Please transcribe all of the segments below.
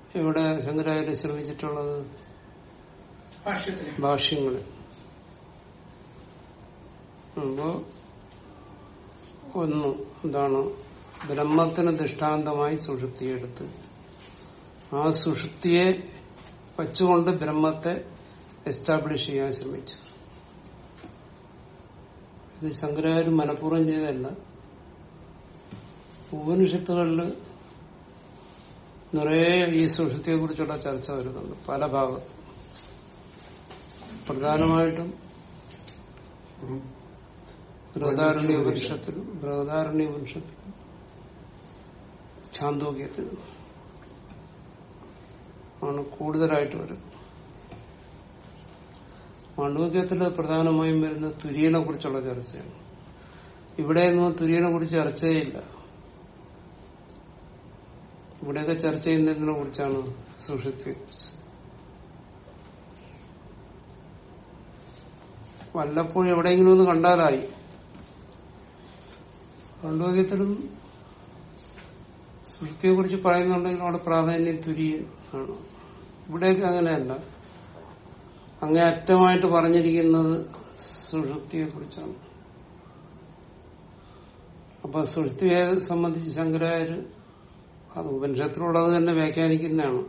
ഇവിടെ ശങ്കരാചാര്യ ശ്രമിച്ചിട്ടുള്ളത് ഭാഷ്യത്തിന് ഭാഷ്യങ്ങള് അപ്പോ ഒന്ന് എന്താണ് ബ്രഹ്മത്തിന് ദൃഷ്ടാന്തമായി സുഷുപ്തിയെടുത്ത് ആ സുഷുപ്തിയെ വച്ചുകൊണ്ട് ബ്രഹ്മത്തെ എസ്റ്റാബ്ലിഷ് ചെയ്യാൻ ശ്രമിച്ചു ഇത് ശങ്കരാചാര്യ മനഃപൂർവ്വം ചെയ്തതല്ല ഉപനിഷത്തുകളിൽ നിറയെ ഈ സുഷുപ്തിയെ കുറിച്ചുള്ള ചർച്ച വരുന്നുണ്ട് പല ഭാഗത്തും പ്രധാനമായിട്ടും ബൃഹദാരണ്യ ഉപനിഷത്തിലും ബൃഹദാരണ്യ ഉപനിഷത്തിലും ഛാന്തോക്യത്തിലും ആണ് കൂടുതലായിട്ട് വരുന്നത് മാണ്ഡവ്യത്തിൽ പ്രധാനമായും വരുന്ന തുര്യനെ കുറിച്ചുള്ള ചർച്ചയാണ് ഇവിടെ ഒന്നും തുര്യനെ കുറിച്ച് ചർച്ചയില്ല ഇവിടെയൊക്കെ ചർച്ച ചെയ്യുന്നതിനെ കുറിച്ചാണ് സുഷുപ്തിയെ കുറിച്ച് വല്ലപ്പോഴും എവിടെയെങ്കിലും ഒന്ന് കണ്ടാലായി മാണ്ഡവ്യത്തിലും സുഷുപ്തിയെ കുറിച്ച് പറയുന്നുണ്ടെങ്കിൽ അവിടെ പ്രാധാന്യം തുര്യൻ ആണ് ഇവിടെയൊക്കെ അങ്ങനെയല്ല അങ്ങേയറ്റമായിട്ട് പറഞ്ഞിരിക്കുന്നത് സുഷുപ്തിയെ കുറിച്ചാണ് അപ്പൊ സുഷുപ്തിയെ സംബന്ധിച്ച് ശങ്കരാചാര്യ അത് ഉപനിഷത്തിലുള്ളത് തന്നെ വ്യാഖ്യാനിക്കുന്നതാണ്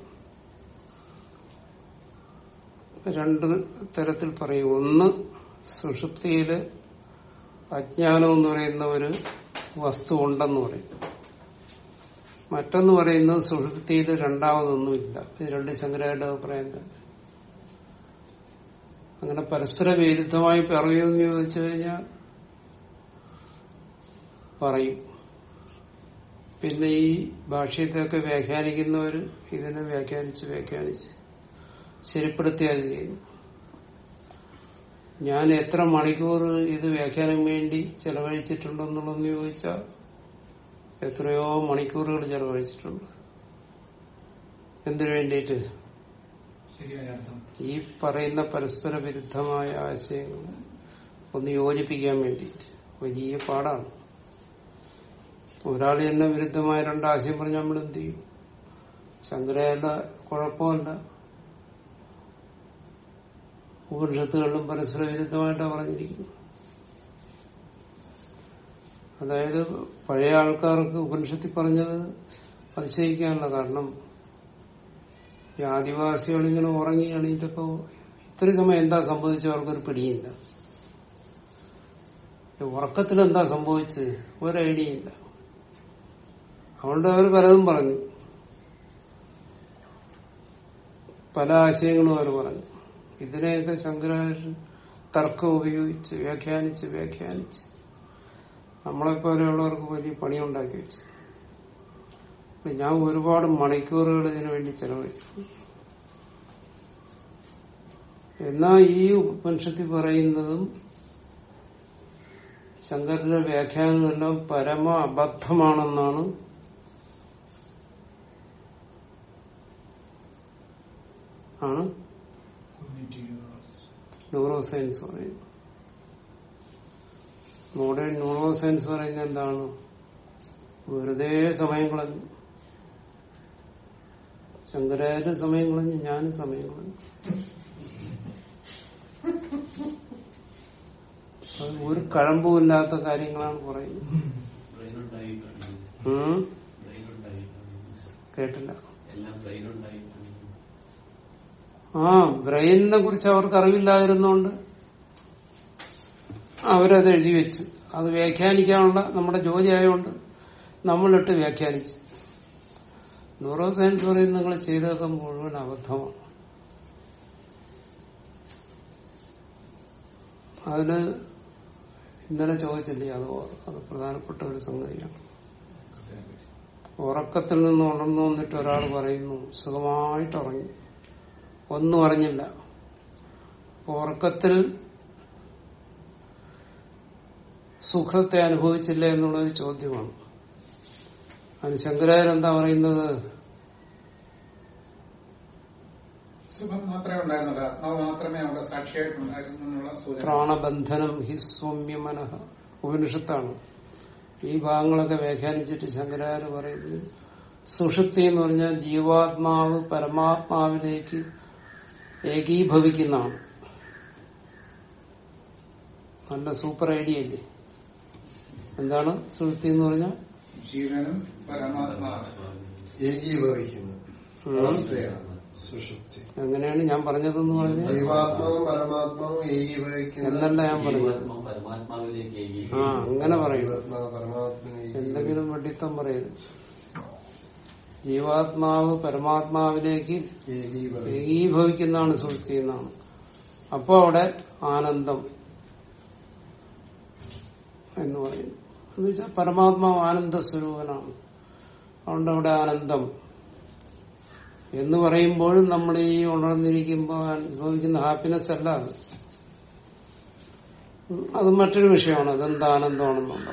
രണ്ട് തരത്തിൽ പറയും ഒന്ന് സുഷുപ്തിയില് അജ്ഞാനം എന്ന് പറയുന്ന ഒരു വസ്തു ഉണ്ടെന്ന് പറയും മറ്റൊന്ന് പറയുന്നത് സുഷുപ്തിയിൽ രണ്ടാമതൊന്നുമില്ല ഇത് രണ്ട് ശങ്കരാചാര്യ അഭിപ്രായം തന്നെ അങ്ങനെ പരസ്പര വിരുദ്ധമായി പറയുമെന്ന് ചോദിച്ചു കഴിഞ്ഞാൽ പറയും പിന്നെ ഈ ഭാഷ്യത്തെയൊക്കെ വ്യാഖ്യാനിക്കുന്നവർ ഇതിനെ വ്യാഖ്യാനിച്ച് വ്യാഖ്യാനിച്ച് ശരിപ്പെടുത്തിയത് ചെയ്യുന്നു ഞാൻ എത്ര മണിക്കൂർ ഇത് വ്യാഖ്യാനം വേണ്ടി ചെലവഴിച്ചിട്ടുണ്ടെന്നുള്ളതെന്ന് ചോദിച്ചാൽ എത്രയോ മണിക്കൂറുകൾ ചെലവഴിച്ചിട്ടുണ്ട് എന്തിനു വേണ്ടിയിട്ട് ശരിയായ അർത്ഥം ഈ പറയുന്ന പരസ്പര വിരുദ്ധമായ ആശയങ്ങൾ ഒന്ന് യോജിപ്പിക്കാൻ വേണ്ടിയിട്ട് വലിയ പാടാണ് ഒരാൾ തന്നെ വിരുദ്ധമായ രണ്ട് ആശയം പറഞ്ഞ് നമ്മൾ എന്ത് ചെയ്യും ശങ്കരായല്ല കുഴപ്പമല്ല ഉപനിഷത്തുകളിലും പരസ്പര വിരുദ്ധമായിട്ടാണ് പറഞ്ഞിരിക്കുന്നത് അതായത് പഴയ ആൾക്കാർക്ക് ഉപനിഷത്തിൽ പറഞ്ഞത് അതിശയിക്കാനുള്ള കാരണം ഈ ആദിവാസികൾ ഇങ്ങനെ ഉറങ്ങി എണീറ്റപ്പോ ഇത്രയും സമയം എന്താ സംഭവിച്ചത് അവർക്കൊരു പിടിയില്ല ഈ ഉറക്കത്തിൽ എന്താ സംഭവിച്ചത് ഒരു ഐഡിയയില്ല അതുകൊണ്ട് അവർ പലതും പറഞ്ഞു പല ആശയങ്ങളും അവർ പറഞ്ഞു ഇതിനെയൊക്കെ ശങ്കരാചാര്യൻ തർക്കം ഉപയോഗിച്ച് വ്യാഖ്യാനിച്ച് വ്യാഖ്യാനിച്ച് നമ്മളെപ്പോലെയുള്ളവർക്ക് വലിയ പണിയുണ്ടാക്കി വെച്ചു അപ്പൊ ഞാൻ ഒരുപാട് മണിക്കൂറുകൾ ഇതിനു വേണ്ടി ചെലവഴിച്ചു എന്നാൽ ഈ ഉപനിഷത്തിൽ പറയുന്നതും ശങ്കരന്റെ വ്യാഖ്യാനമെല്ലാം പരമ അബദ്ധമാണെന്നാണ് ആണ് ന്യൂറോ സയൻസ് പറയുന്നത് മോഡേൺ ന്യൂറോ സയൻസ് പറയുന്നത് എന്താണ് വെറുതെ സമയം കളഞ്ഞു ശങ്കരാചാര്യ സമയം കളഞ്ഞു ഞാനും സമയം കളഞ്ഞു അത് ഒരു കഴമ്പുമില്ലാത്ത കാര്യങ്ങളാണ് പറയുന്നത് ഉം? കേട്ടില്ല ആ ബ്രെയിനിനെ കുറിച്ച് അവർക്ക് അറിവില്ലാതിരുന്നോണ്ട് അവരത് എഴുതി വെച്ച് അത് വ്യാഖ്യാനിക്കാനുള്ള നമ്മുടെ ജോലി ആയതുകൊണ്ട് നമ്മളിട്ട് വ്യാഖ്യാനിച്ച് ന്യൂറോ സയൻസ് പറയുന്നത് നിങ്ങൾ ചെയ്തൊക്കെ മുഴുവൻ അബദ്ധമാണ് അതിന് ഇന്നലെ ചോദിച്ചില്ലേ അത് ഓ- അത് പ്രധാനപ്പെട്ട ഒരു സംഗതിയാണ് ഉറക്കത്തിൽ നിന്ന് ഉണർന്നു വന്നിട്ട് ഒരാൾ പറയുന്നു സുഖമായിട്ട് ഉറങ്ങി ഒന്നും അറിഞ്ഞില്ല അപ്പൊ ഉറക്കത്തിൽ സുഖത്തെ അനുഭവിച്ചില്ല എന്നുള്ളൊരു ചോദ്യമാണ് അതിന് ശങ്കരാചാര്യ എന്താ പറയുന്നത് സുഖം മാത്രമേ ഉണ്ടായിരുന്നുള്ളൂ ആത്മാവ് മാത്രമേ അവിടെ സാക്ഷിയായിട്ടുണ്ടായിരുന്നു എന്നുള്ള സൂചന പ്രാണബന്ധനം ഹി സൗമ്യ മനഃ ഉപനിഷത്താണ് ഈ ഭാഗങ്ങളൊക്കെ വ്യാഖ്യാനിച്ചിട്ട് ശങ്കരാചാര്യ പറയുന്നത് സുഷുപ്തി എന്ന് പറഞ്ഞാൽ ജീവാത്മാവ് പരമാത്മാവിലേക്ക് ഏകീഭവിക്കുന്നതാണ് നല്ല സൂപ്പർ ഐഡിയ അല്ലേ എന്താണ് സുഷുപ്തി എന്ന് പറഞ്ഞാൽ ജീവനും പരമാത്മാവും ഏകീഭവിക്കുന്ന ഉം. അവസ്ഥയാണ് സുഷുപ്തി അങ്ങനെയാണ് ഞാൻ പറഞ്ഞതെന്ന് പറഞ്ഞാൽ ദൈവാത്മാവും പരമാത്മാവും ഏകീഭവിക്കുന്ന എന്നല്ല ഞാൻ പറഞ്ഞത് ജീവാത്മാവ് പരമാത്മാവിലേക്ക് ഏകീ ആ അങ്ങനെ പറയും ദൈവാത്മാവ് പരമാത്മാവ് എന്തെങ്കിലും വെട്ടിത്തം പറയരുത് ജീവാത്മാവ് പരമാത്മാവിലേക്ക് ഏകീഭവിക്കുന്ന ഏകീഭവിക്കുന്നതാണ് സുഹൃത്തി എന്നാണ് അപ്പൊ അവിടെ ആനന്ദം എന്ന് പറയുന്നു എന്ന് വെച്ചാൽ പരമാത്മാവ് ആനന്ദ സ്വരൂപനാണ് അതുകൊണ്ട് അവിടെ ആനന്ദം എന്ന് പറയുമ്പോഴും നമ്മൾ ഈ ഉണർന്നിരിക്കുമ്പോൾ അനുഭവിക്കുന്ന ഹാപ്പിനെസ് അല്ല അത് ഉം, അത് മറ്റൊരു വിഷയമാണ് അതെന്ത് ആനന്ദമാണെന്നുള്ളത്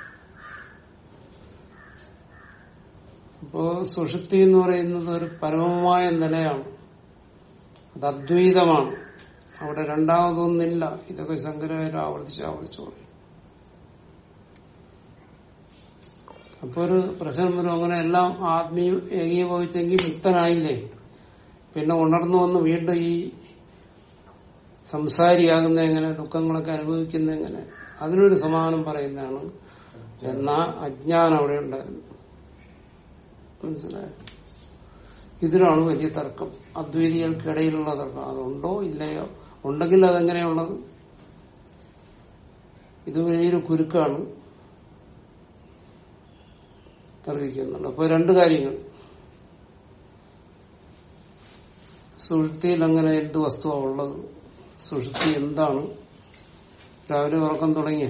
അപ്പോ സുഷുപ്തി എന്ന് പറയുന്നത് ഒരു പരമമായ നിലയാണ് അത് അദ്വൈതമാണ് അവിടെ രണ്ടാമതൊന്നില്ല ഇതൊക്കെ ശങ്കരാചാര്യ ആവർത്തിച്ച് ആവർത്തിച്ചു പറയും അപ്പൊ ഒരു പ്രശ്നം വരും അങ്ങനെ എല്ലാം ആത്മീയ ഏകീഭവിച്ചെങ്കിൽ മുക്തനായില്ലേ പിന്നെ ഉണർന്നു വന്ന് വീണ്ടും ഈ സംസാരിയാകുന്ന എങ്ങനെ ദുഃഖങ്ങളൊക്കെ അനുഭവിക്കുന്ന എങ്ങനെ അതിനൊരു സമാനം പറയുന്നതാണ് എന്നാ അജ്ഞാനം അവിടെ ഉണ്ടായിരുന്നു മനസ്സിലായോ ഇതിലാണ് വലിയ തർക്കം അദ്വൈതികൾക്കിടയിലുള്ള തർക്കം അതുണ്ടോ ഇല്ലയോ ഉണ്ടെങ്കിൽ അതെങ്ങനെയുള്ളത് ഇത് വലിയൊരു കുരുക്കാണ് തർക്കിക്കുന്നുണ്ട് അപ്പൊ രണ്ട് കാര്യങ്ങൾ സുഷുപ്തിയിൽ അങ്ങനെ എന്ത് വസ്തുവാണ് ഉള്ളത് സുഷുപ്തി എന്താണ് രാവിലെ ഉറക്കം തുടങ്ങിയ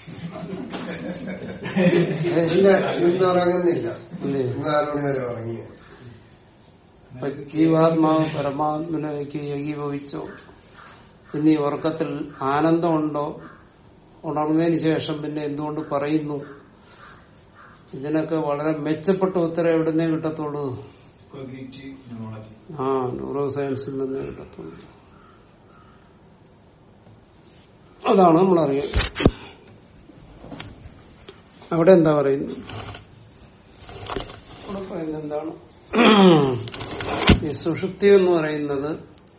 ഇല്ല ഇന്ന് ഉറങ്ങുന്നില്ല അല്ലേ ഇന്ന് ആറ് മണി വരെ ഉറങ്ങിയ അപ്പൊ ജീവാത്മാവ് പരമാത്മനിലേക്ക് ഏകീഭവിച്ചോ ഇനി ഉറക്കത്തിൽ ആനന്ദമുണ്ടോ ഉണർന്നതിന് ശേഷം പിന്നെ എന്തുകൊണ്ട് പറയുന്നു ഇതിനൊക്കെ വളരെ മെച്ചപ്പെട്ട ഉത്തരം എവിടുന്നേ കിട്ടത്തുള്ളൂ കോഗ്നേറ്റീവ് ന്യൂറോളജി ആ ന്യൂറോ സയൻസിൽ നിന്നേ കിട്ടത്തുള്ളൂ അതാണ് നമ്മൾ അറിയാം അവിടെ എന്താ പറയുന്നത് അവിടെ പറയുന്നത് എന്താണ് ഈ സുഷുപ്തി എന്ന് പറയുന്നത്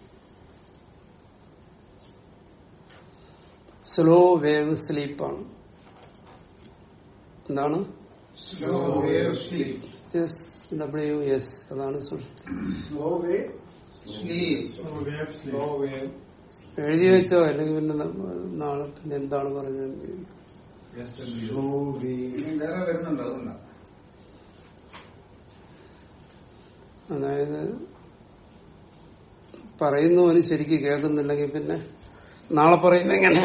സ്ലോ വേവ് സ്ലീപ്പാണ് എന്താണ് slow wave sleep S W S അതാണ് സുഷുപ്തി slow wave sleep slow wave എഴുതി വെച്ചോ അല്ലെങ്കിൽ പിന്നെ ന- നാളെ പിന്നെ എന്താണ് പറഞ്ഞത് സ്ലോ വേ ഇനി വേറെ വരുന്നുണ്ട് അതുകൊണ്ടാണ് അതായത് പറയുന്നവന് ശരിക്ക് കേൾക്കുന്നില്ലെങ്കിൽ പിന്നെ നാളെ പറയുന്ന എങ്ങനെ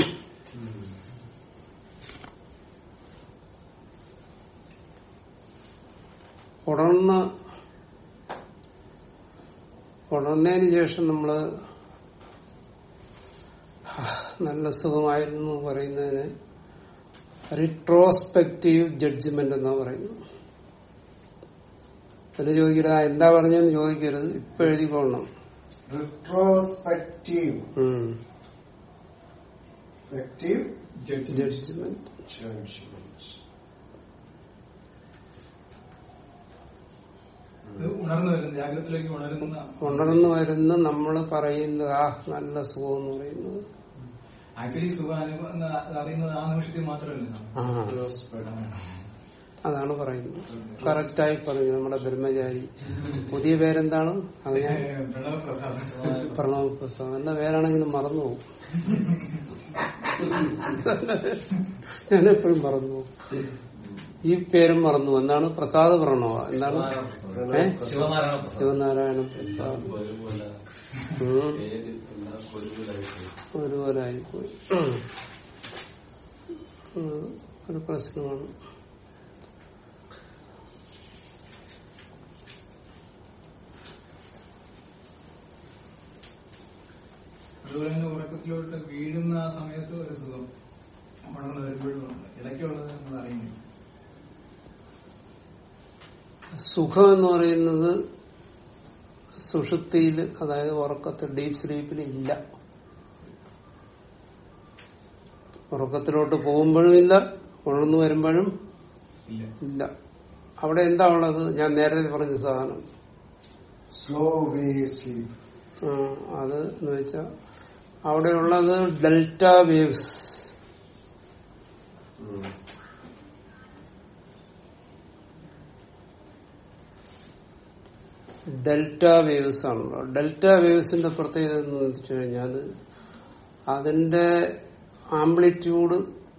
ഉണർന്ന ഉണർന്നതിന് ശേഷം നമ്മള് നല്ല സുഖമായിരുന്നു എന്ന് പറയുന്നതിന് റിട്രോസ്പെക്റ്റീവ് ജഡ്ജ്മെന്റ് എന്നാ പറയുന്നത് പിന്നെ ചോദിക്കരുത് "ആ, എന്താ പറഞ്ഞെന്ന് ചോദിക്കരുത് ഇപ്പൊ എഴുതിക്കൊള്ളണം റിട്രോസ്പെക്റ്റീവ് ഉം. ആക്റ്റീവ് ജഡ്ജ്മെന്റ് ജഡ്ജ്മെന്റ് ഇത് ഉണർന്നു വരുന്ന ജാഗ്രതത്തിലേക്ക് ഉണരുന്ന ഉണർന്നു വരുന്ന നമ്മൾ പറയുന്നത് ആ നല്ല സുഖം എന്ന് പറയുന്നത് ആക്ച്വലി സുഖാനുഭവം എന്ന് അറിയുന്നത് ആ നിമിഷത്തിൽ മാത്രമല്ല ആ അതാണ് പറയുന്നത് കറക്റ്റായി പറഞ്ഞു നമ്മുടെ ബ്രഹ്മചാരി പുതിയ പേരെന്താണ് അത് ഞാൻ പ്രണവ് പ്രസാദ് പ്രണവ് പ്രസാദ് എന്റെ പേരാണെങ്കിലും മറന്നു പോകും ഞാൻ എപ്പോഴും മറന്നു പോകും ഈ പേരും മറന്നു എന്താണ് പ്രസാദ് പ്രണവ എന്താണ് ഏ ശിവനാരായണ പ്രസാദ് ശിവനാരായണ പ്രസാദ് ഒരുപോലെ ഉം. പേര് എല്ലാം ഒരുപോലായിട്ട് ഒരുപോലെ ആയിപ്പോയി ഉം. ഒരു പ്രശ്നമാണ് അതുപോലെ തന്നെ ഉറക്കത്തിലോട്ട് വീഴുന്ന ആ സമയത്ത് ഒരു സുഖം ഉണർന്നു വരുമ്പോഴും ഉണ്ട് ഇടയ്ക്കുള്ളത് നമ്മൾ അറിയുന്നു സുഖം എന്ന് പറയുന്നത് സുഷുപ്തിയിൽ അതായത് ഉറക്കത്തിൽ ഡീപ് സ്ലീപ്പിൽ ഇല്ല ഉറക്കത്തിലോട്ട് പോകുമ്പോഴും ഇല്ല ഉണർന്നു വരുമ്പോഴും ഇല്ല ഇല്ല അവിടെ എന്താ ഉള്ളത് ഞാൻ നേരത്തെ പറഞ്ഞ സാധനം സ്ലോ വേ സ്ലീപ് ആ, അത് എന്ന് വെച്ചാ അവിടെ ഉള്ളത് ഡെൽറ്റ വേവ്സ് ഡെൽറ്റ വേവ്സ് ആണല്ലോ ഡെൽറ്റ വേവ്സിന്റെ പ്രത്യേകത എന്ന് വെച്ച് കഴിഞ്ഞാൽ അതിന്റെ ആംപ്ലിറ്റ്യൂഡ്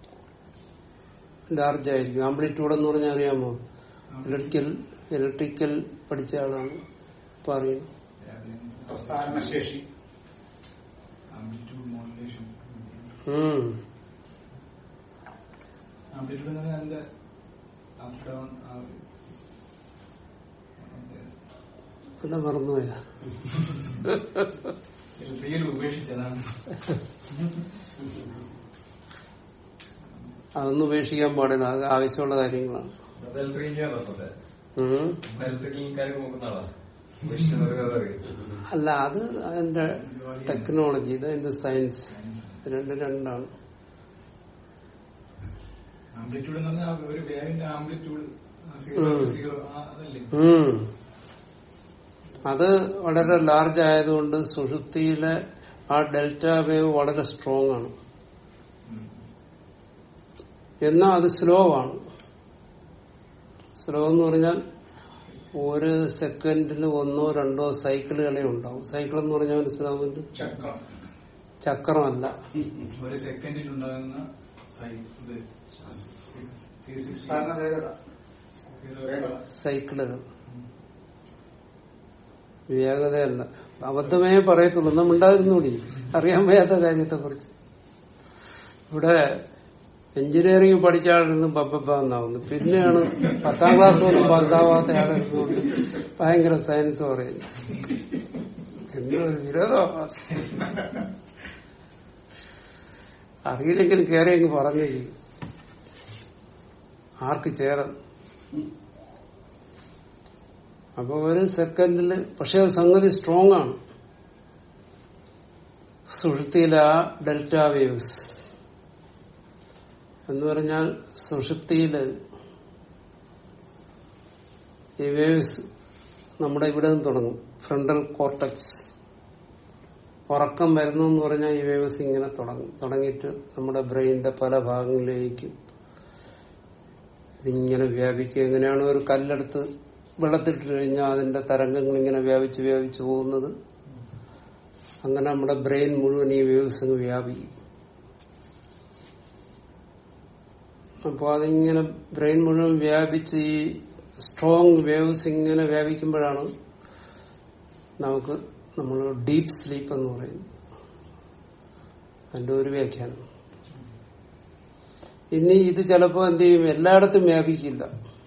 ലാർജ് ആയിരിക്കും ആംപ്ലിറ്റ്യൂഡ് എന്ന് പറഞ്ഞാൽ അറിയാമോ ഇലക്ട്രിക്കൽ ഇലക്ട്രിക്കൽ പഠിച്ച ആളാണ് പറയുന്നത് പ്രസ്ഥാനശേഷി ആംപ്ലിറ്റ്യൂഡ് മോഡുലേഷൻ ഉം. ആംപ്ലിറ്റ്യൂഡ് എന്ന് പറഞ്ഞാൽ അതിന്റെ അപ് ഡൗൺ പിന്നെ മറന്നുപോയ ഇലക്ട്രിക്കൽ ഉപേക്ഷിച്ചതാണ് അതൊന്നും ഉപേക്ഷിക്കാൻ പാടില്ല അത് ആവശ്യമുള്ള കാര്യങ്ങളാണ് അത് ഇലക്ട്രിക്കൽ ഉം. ഇലക്ട്രിക്കൽ കാര്യം നോക്കുന്ന ആളാ ഉപേക്ഷിച്ചത് അറിയാം അല്ല അത് അതിന്റെ ടെക്നോളജി ഇത് അതിന്റെ സയൻസ് രണ്ട് രണ്ടാണ് ആംപ്ലിറ്റ്യൂഡ് എന്ന് പറഞ്ഞാൽ ഒരു വേവിന്റെ ആംപ്ലിറ്റ്യൂഡ് സീറോ ഉം. സീറോ അതല്ലേ ഉം. അത് വളരെ ലാർജ് ആയതുകൊണ്ട് സുഷുപ്തിയിലെ ആ ഡെൽറ്റ വേവ് വളരെ സ്ട്രോങ് ആണ് ഉം. എന്നാൽ അത് സ്ലോ ആണ് സ്ലോ എന്ന് പറഞ്ഞാൽ ഒരു സെക്കൻഡിൽ ഒന്നോ രണ്ടോ സൈക്കിളുകളെ ഉണ്ടാവും സൈക്കിൾ എന്ന് പറഞ്ഞാൽ മനസ്സിലാവുന്നത് ചക്രം ചക്രമല്ല ഒരു സെക്കൻഡിൽ ഉണ്ടാകുന്ന സൈ- ഇത് physics- സാധാരണ വേഗത zero- വേഗത സൈക്കിളുകൾ വേഗതയല്ല അബദ്ധമേ പറയത്തുള്ളൂ ഒന്നും ഉണ്ടായിരുന്നൂടി അറിയാൻ വയ്യാത്ത കാര്യത്തെ കുറിച്ച് ഇവിടെ എഞ്ചിനീയറിംഗ് പഠിച്ച ആളിരുന്ന് ബബ്ബാന്നാവുന്നു പിന്നെയാണ് പത്താം ക്ലാസ് പോലും പാസ്സാവാത്ത ആളിരുന്നുകൊണ്ട് ഭയങ്കര സയൻസ് പറയുന്നു എന്നൊരു വിരോധാഭാസം അറിയില്ലെങ്കിൽ കയറി അങ്ങ് പറഞ്ഞിരിക്കും ആർക്ക് ചേരാം അപ്പൊ ഒരു സെക്കൻഡില് പക്ഷെ അത് സംഗതി സ്ട്രോങ് ആണ് സുഷുപ്തിയിലെ ആ ഡെൽറ്റ വേവ്സ് എന്ന് പറഞ്ഞാൽ സുഷുപ്തിയില് ഈ വേവ്സ് നമ്മുടെ ഇവിടെ നിന്ന് തുടങ്ങും ഫ്രണ്ടൽ കോർട്ടക്സ് ഉറക്കം വരുന്നു എന്ന് പറഞ്ഞാൽ ഈ വേവ്സ് ഇങ്ങനെ തുടങ്ങും തുടങ്ങിയിട്ട് നമ്മുടെ ബ്രെയിനിന്റെ പല ഭാഗങ്ങളിലേക്കും ഇതിങ്ങനെ വ്യാപിക്കുക എങ്ങനെയാണ് ഒരു കല്ലെടുത്ത് വെള്ളത്തിലിട്ട് കഴിഞ്ഞാൽ അതിന്റെ തരംഗങ്ങൾ ഇങ്ങനെ വ്യാപിച്ച് വ്യാപിച്ച് പോകുന്നത് അങ്ങനെ നമ്മുടെ ബ്രെയിൻ മുഴുവൻ ഈ വേവ്സ് അങ്ങ് വ്യാപിക്കും അപ്പോൾ അതിങ്ങനെ ബ്രെയിൻ മുഴുവൻ വ്യാപിച്ച് ഈ സ്ട്രോങ് വേവ്സ് ഇങ്ങനെ വ്യാപിക്കുമ്പോഴാണ് നമുക്ക് നമ്മൾ ഡീപ്പ് സ്ലീപ്പ് എന്ന് പറയുന്നത് അതിന്റെ ഒരു വ്യാഖ്യാനം ഇനി ഇത് ചിലപ്പോ എന്ത് ചെയ്യും എല്ലായിടത്തും വ്യാപിക്കില്ല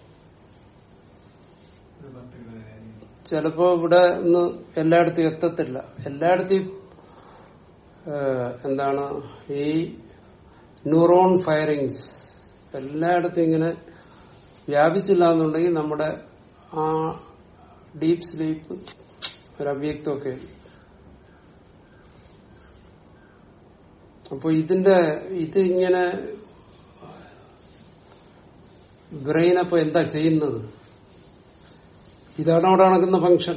ഒരു particular area. ചിലപ്പോ ഇവിടെ ഒന്ന് എല്ലായിടത്തും എത്തത്തില്ല എല്ലായിടത്തും ഏഹ്, എന്താണ് ഈ ന്യൂറോൺ ഫയറിങ്സ് എല്ലായിടത്തും ഇങ്ങനെ വ്യാപിച്ചില്ല എന്നുണ്ടെങ്കിൽ നമ്മുടെ ആ ഡീപ്പ് സ്ലീപ്പ് ഒരു അവ്യക്തമൊക്കെ അപ്പൊ ഇതിന്റെ ഇത് ഇങ്ങനെ ബ്രെയിൻ അപ്പൊ എന്താ ചെയ്യുന്നത് ഇതാണ് അവിടെ നടക്കുന്ന ഫംഗ്ഷൻ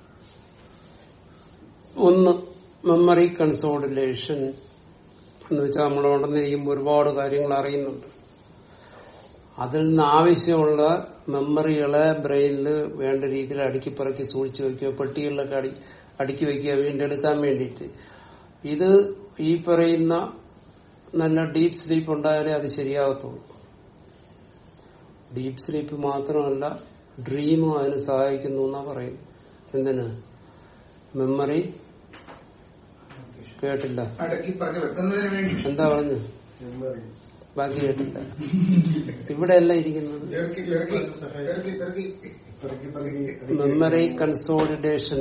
ഒന്ന് മെമ്മറി കൺസോളിഡേഷൻ എന്ന് വെച്ചാൽ നമ്മൾ ഉടന്നിരിക്കുമ്പോൾ ഒരുപാട് കാര്യങ്ങൾ അറിയുന്നുണ്ട് അതിൽ നിന്ന് ആവശ്യമുള്ള മെമ്മറികളെ ബ്രെയിനിൽ വേണ്ട രീതിയിൽ അടുക്കി പറക്കി സൂക്ഷിച്ചു വെക്കുക പെട്ടികളിലൊക്കെ അടി അടുക്കി വെക്കുക വീണ്ടെടുക്കാൻ വേണ്ടിയിട്ട് ഇത് ഈ പറയുന്ന നല്ല ഡീപ്പ് സ്ലീപ്പ് ഉണ്ടായാലേ അത് ശരിയാകത്തുള്ളൂ ഡീപ്പ് സ്ലീപ്പ് മാത്രമല്ല ഡ്രീമും അതിന് സഹായിക്കുന്നു എന്നാ പറയും എന്തിന് മെമ്മറി കേട്ടില്ല അടക്കി പറഞ്ഞു വെക്കുന്നതിന് വേണ്ടി എന്താ പറഞ്ഞു എന്നറിയും ബാക്കി കേട്ടില്ല ഇവിടെ അല്ല ഇരിക്കുന്നത് ഇറക്കി ഇറക്കി ഇറക്കി ഇറക്കി പിറക്കി പിറക്കി മെമ്മറി കൺസോളിഡേഷൻ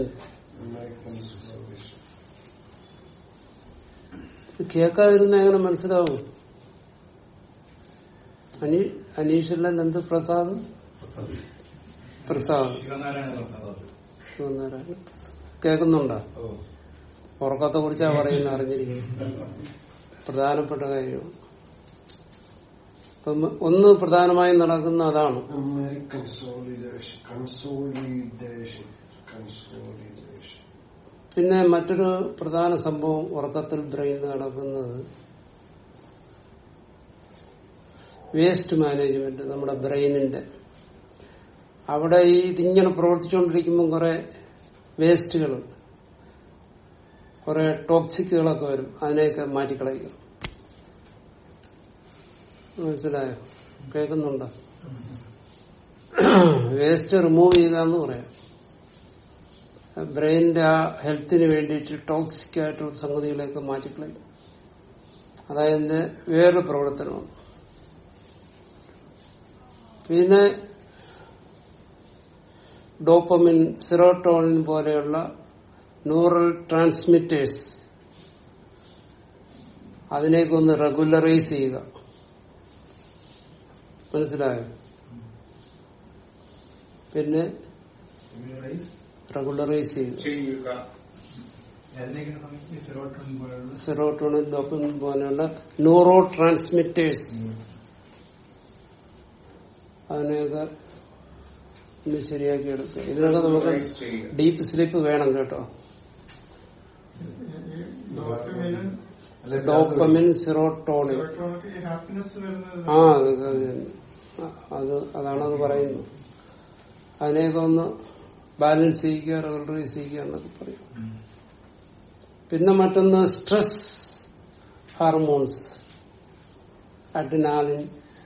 കേൾക്കാതിരുന്ന എങ്ങനെ മനസ്സിലാവും അനി അനീഷല്ല എന്ത് പ്രസാദ് പ്രസാദ് ശിവനാരായണ പ്രസാദ് ശിവനാരായണ പ്രസാദ് കേൾക്കുന്നുണ്ടോ ഉറക്കത്തെ കുറിച്ചാ പറയുന്ന അറിഞ്ഞിരിക്കുന്നത് പ്രധാനപ്പെട്ട കാര്യമാണ് അപ്പം ഒന്ന് പ്രധാനമായും നടക്കുന്ന അതാണ് Numeric consolidation. Consolidation. Consolidation. പിന്നെ മറ്റൊരു പ്രധാന സംഭവം ഉറക്കത്തിൽ ബ്രെയിനിൽ നടക്കുന്നത് വേസ്റ്റ് മാനേജ്മെന്റ് നമ്മുടെ ബ്രെയിനിന്റെ അവിടെ ഈ ഇതിങ്ങനെ പ്രവർത്തിച്ചുകൊണ്ടിരിക്കുമ്പോൾ കുറെ വേസ്റ്റുകൾ കുറെ ടോക്സിക്കുകളൊക്കെ വരും അതിനെയൊക്കെ മാറ്റിക്കളയുക മനസ്സിലായോ കേൾക്കുന്നുണ്ടോ വേസ്റ്റ് റിമൂവ് ചെയ്യുക എന്ന് പറയാം ബ്രെയിനിന്റെ ആ ഹെൽത്തിന് വേണ്ടിയിട്ട് ടോക്സിക് ആയിട്ടുള്ള സംഗതികളെയൊക്കെ മാറ്റിക്കളയും അതായത് വേറൊരു പ്രവർത്തനമാണ് പിന്നെ ഡോപ്പമിൻ സിറോട്ടോണിൻ പോലെയുള്ള ന്യൂറൽ ട്രാൻസ്മിറ്റേഴ്സ് അതിനെയൊക്കെ ഒന്ന് റെഗുലറൈസ് ചെയ്യുക മനസ്സിലായോ പിന്നെ Regularize. റെഗുലറൈസ് ചെയ്യുക ചെയ്യുക അതിനൊക്കെയാണ് സമയത്ത് ഈ സെറോട്ടോണിൻ പോലെയുള്ള സെറോട്ടോണിൻ ഡോപ്പമിൻ പോലെയുള്ള ന്യൂറോ ട്രാൻസ്മിറ്റേഴ്സ് അതിനെയൊക്കെ ഒന്ന് ശരിയാക്കി എടുക്കുക ഇതിനൊക്കെ നമുക്ക് Regularize ചെയ്യുക ഡീപ്പ് സ്ലീപ്പ് വേണം കേട്ടോ ഡോക്ടർ അല്ലെ ഡോപ്പമിൻ സിറോട്ടോണിൻ ഹാപ്പിനെസ് വരുന്നത് ആ അത് അത് തന്നെ. അത് അതാണത് പറയുന്നത് അതിനെയൊക്കെ ഒന്ന് ബാലൻസ് ചെയ്യുക റെഗുലറൈസ് ചെയ്യുക എന്നൊക്കെ പറയും പിന്നെ മറ്റൊന്ന് സ്ട്രെസ് ഹാർമോൺസ് അഡ്രിനാലിൻ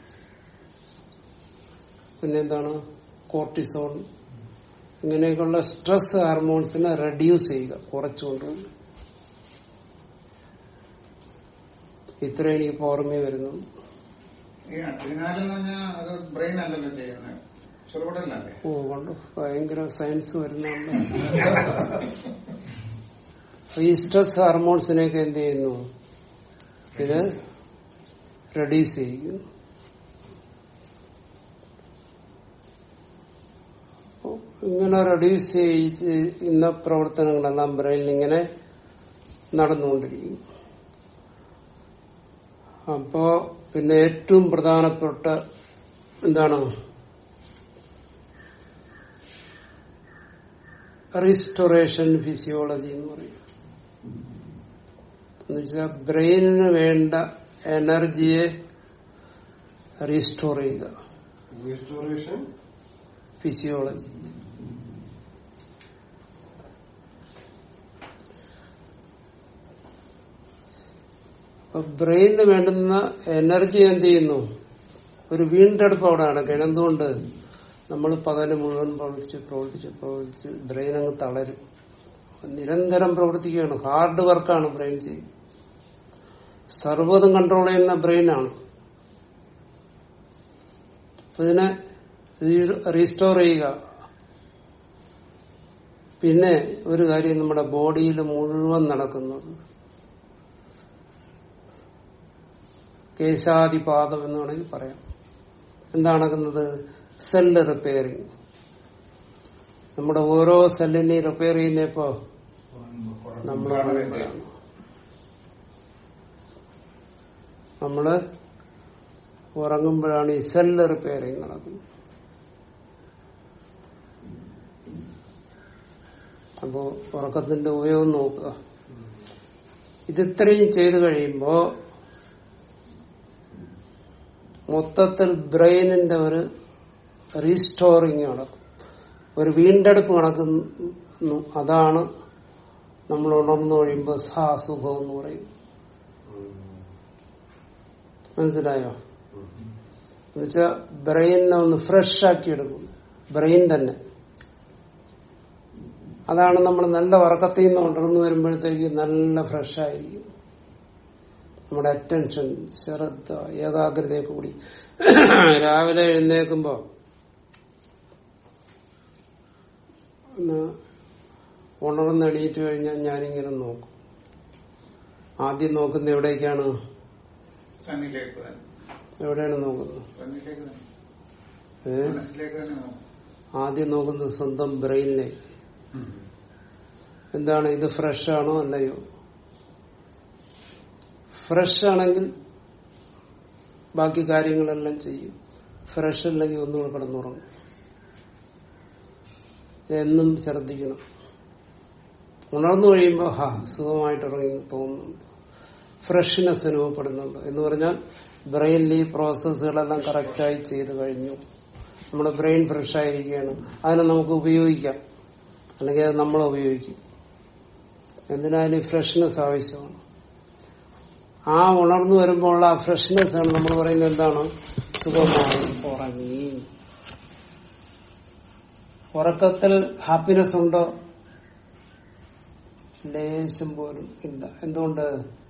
പിന്നെന്താണ് കോർട്ടിസോൺ ഇങ്ങനെയൊക്കെയുള്ള സ്ട്രെസ് ഹാർമോൺസിനെ റെഡ്യൂസ് ചെയ്യുക കുറച്ചുകൊണ്ട് ഇത്രയും എനിക്ക് ഓർമ്മ വരുന്നു ഈ അഡ്രിനാൽ എന്ന് പറഞ്ഞാൽ അത് ബ്രെയിൻ അല്ലല്ലോ ചെയ്യുന്നത് ചെറുപടലല്ലേ ഓ കൊണ്ട് ഭയങ്കര സയൻസ് വരുന്നുണ്ട് ഈ സ്ട്രെസ് ഹാർമോൺസിനെയൊക്കെ എന്ത് ചെയ്യുന്നു ഇത് റെഡ്യൂസ് ചെയ്യും അപ്പൊ ഇങ്ങനെ റെഡ്യൂസ് ചെയ്യുന്ന പ്രവർത്തനങ്ങളെല്ലാം ബ്രെയിനിൽ ഇങ്ങനെ നടന്നുകൊണ്ടിരിക്കും അപ്പോ പിന്നെ ഏറ്റവും പ്രധാനപ്പെട്ട എന്താണ് റീസ്റ്റോറേഷൻ ഫിസിയോളജി എന്ന് പറയും എന്നുവെച്ചാൽ ബ്രെയിനിന് വേണ്ട എനർജിയെ റീസ്റ്റോർ ചെയ്യുക Restoration. ഫിസിയോളജി അപ്പൊ ബ്രെയിനിന് വേണ്ടുന്ന എനർജി എന്ത് ചെയ്യുന്നു ഒരു വീണ്ടെടുപ്പ് അവിടെ നടക്കുകയാണ് എന്തുകൊണ്ട് നമ്മൾ പകല് മുഴുവൻ പ്രവർത്തിച്ച് പ്രവർത്തിച്ച് പ്രവർത്തിച്ച് ബ്രെയിൻ അങ്ങ് തളരും നിരന്തരം പ്രവർത്തിക്കുകയാണ് ഹാർഡ് വർക്കാണ് ബ്രെയിൻ ചെയ്യുന്നത് സർവ്വതും കൺട്രോൾ ചെയ്യുന്ന ബ്രെയിനാണ് അപ്പൊ ഇതിനെ റീസ്റ്റോർ ചെയ്യുക പിന്നെ ഒരു കാര്യം നമ്മുടെ ബോഡിയിൽ മുഴുവൻ നടക്കുന്നത് കേശാദിപാദം എന്ന് വേണമെങ്കിൽ പറയാം എന്താ നടക്കുന്നത് സെല്ല് റിപ്പയറിങ് നമ്മുടെ ഓരോ സെല്ലിനെയും റിപ്പയർ ചെയ്യുന്നപ്പോ നമ്മൾ ഉറങ്ങുമ്പോഴാണ് നമ്മള് ഉറങ്ങുമ്പോഴാണ് ഈ സെല്ല് റിപ്പയറിങ് നടക്കുന്നത് അപ്പോ ഉറക്കത്തിന്റെ ഉപയോഗം നോക്കുക ഇതിത്രയും ചെയ്തു കഴിയുമ്പോ മൊത്തത്തിൽ ബ്രെയിനിന്റെ ഒരു റീസ്റ്റോറിങ് നടക്കും ഒരു വീണ്ടെടുപ്പ് നടക്കുന്നു അതാണ് നമ്മൾ ഉണർന്നു കഴിയുമ്പോൾ സാസുഖം എന്ന് പറയും മനസ്സിലായോ എന്നുവെച്ചാ ബ്രെയിനിനെ ഒന്ന് ഫ്രഷ് ആക്കി എടുക്കും ബ്രെയിൻ തന്നെ അതാണ് നമ്മൾ നല്ല ഉറക്കത്തിൽ നിന്ന് ഉണർന്നു വരുമ്പോഴത്തേക്ക് നല്ല ഫ്രഷ് ആയിരിക്കും നമ്മുടെ അറ്റൻഷൻ ശ്രദ്ധ ഏകാഗ്രതയൊക്കെ കൂടി രാവിലെ എഴുന്നേക്കുമ്പോ ഒന്ന് ഉണർന്ന് എണീറ്റ് കഴിഞ്ഞാൽ ഞാനിങ്ങനെ നോക്കും ആദ്യം നോക്കുന്ന എവിടേക്കാണ് സണ്ണിലേക്ക് തന്നെ എവിടെയാണ് നോക്കുന്നത് സണ്ണിലേക്ക് തന്നെ ഏ? മനസ്സിലേക്ക് തന്നെ നോക്കും ആദ്യം നോക്കുന്നത് സ്വന്തം ബ്രെയിനിലേക്ക് എന്താണ് ഇത് ഫ്രഷ് ആണോ അല്ലയോ ഫ്രഷ് ആണെങ്കിൽ ബാക്കി കാര്യങ്ങളെല്ലാം ചെയ്യും ഫ്രഷ് അല്ലെങ്കിൽ ഒന്നുകൂടെ കിടന്നുറങ്ങും എന്നും ശ്രദ്ധിക്കണം ഉണർന്നു കഴിയുമ്പോൾ ഹാ സുഖമായിട്ട് ഉറങ്ങി തോന്നുന്നുണ്ട് ഫ്രഷ്നെസ് അനുഭവപ്പെടുന്നുണ്ട് എന്ന് പറഞ്ഞാൽ ബ്രെയിനിൽ ഈ പ്രോസസ്സുകളെല്ലാം കറക്റ്റായി ചെയ്തു കഴിഞ്ഞു നമ്മുടെ ബ്രെയിൻ ഫ്രഷ് ആയിരിക്കുകയാണ് അതിനെ നമുക്ക് ഉപയോഗിക്കാം അല്ലെങ്കിൽ അത് നമ്മൾ ഉപയോഗിക്കും എന്തിനായാലും ഫ്രഷ്നെസ് ആവശ്യമാണ് ആ ഉണർന്നു വരുമ്പോൾ ആ ഫ്രഷ്നെസ് ആണ് നമ്മൾ പറയുന്നത് എന്താണ് സുഖമായി ഉറങ്ങി ഉറക്കത്തിൽ ഹാപ്പിനെസ് ഉണ്ടോ ലേശം പോലും ഇല്ല എന്തുകൊണ്ട്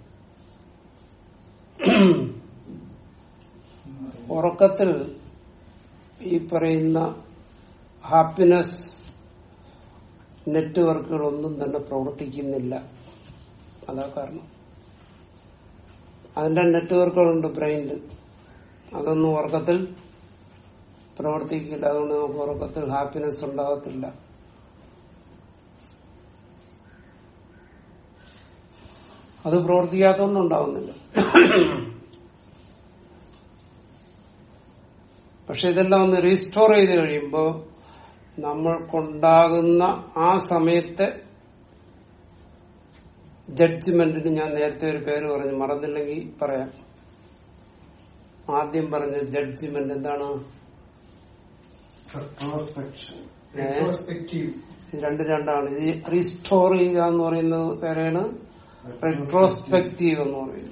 ഉറക്കത്തിൽ ഈ പറയുന്ന ഹാപ്പിനെസ് നെറ്റ്വർക്കുകളൊന്നും തന്നെ പ്രവർത്തിക്കുന്നില്ല അതാ കാരണം അതിന്റെ നെറ്റ്വർക്കുകളുണ്ട് ബ്രെയിനിൽ അതൊന്നും ഉറക്കത്തിൽ പ്രവർത്തിക്കില്ല അതുകൊണ്ട് നമുക്ക് ഉറക്കത്തിൽ ഹാപ്പിനെസ് ഉണ്ടാകത്തില്ല അത് പ്രവർത്തിക്കാത്തൊന്നും ഉണ്ടാവുന്നില്ല പക്ഷെ ഇതെല്ലാം ഒന്ന് റീസ്റ്റോർ ചെയ്ത് കഴിയുമ്പോൾ നമ്മൾക്കുണ്ടാകുന്ന ആ സമയത്തെ ജഡ്ജ്മെന്റിന് ഞാൻ നേരത്തെ ഒരു പേര് പറഞ്ഞു മറന്നില്ലെങ്കിൽ പറയാം ആദ്യം പറഞ്ഞ ജഡ്ജ്മെന്റ് എന്താണ് Retrospection. ഏ? റെട്രോസ്പെക്റ്റീവ് ഇത് രണ്ട് രണ്ടാണ് ഈ റീസ്റ്റോർ ചെയ്യുക എന്ന് പറയുന്നത് വേറെയാണ് റെട്രോസ്പെക്റ്റീവ് എന്ന് പറയുന്നത്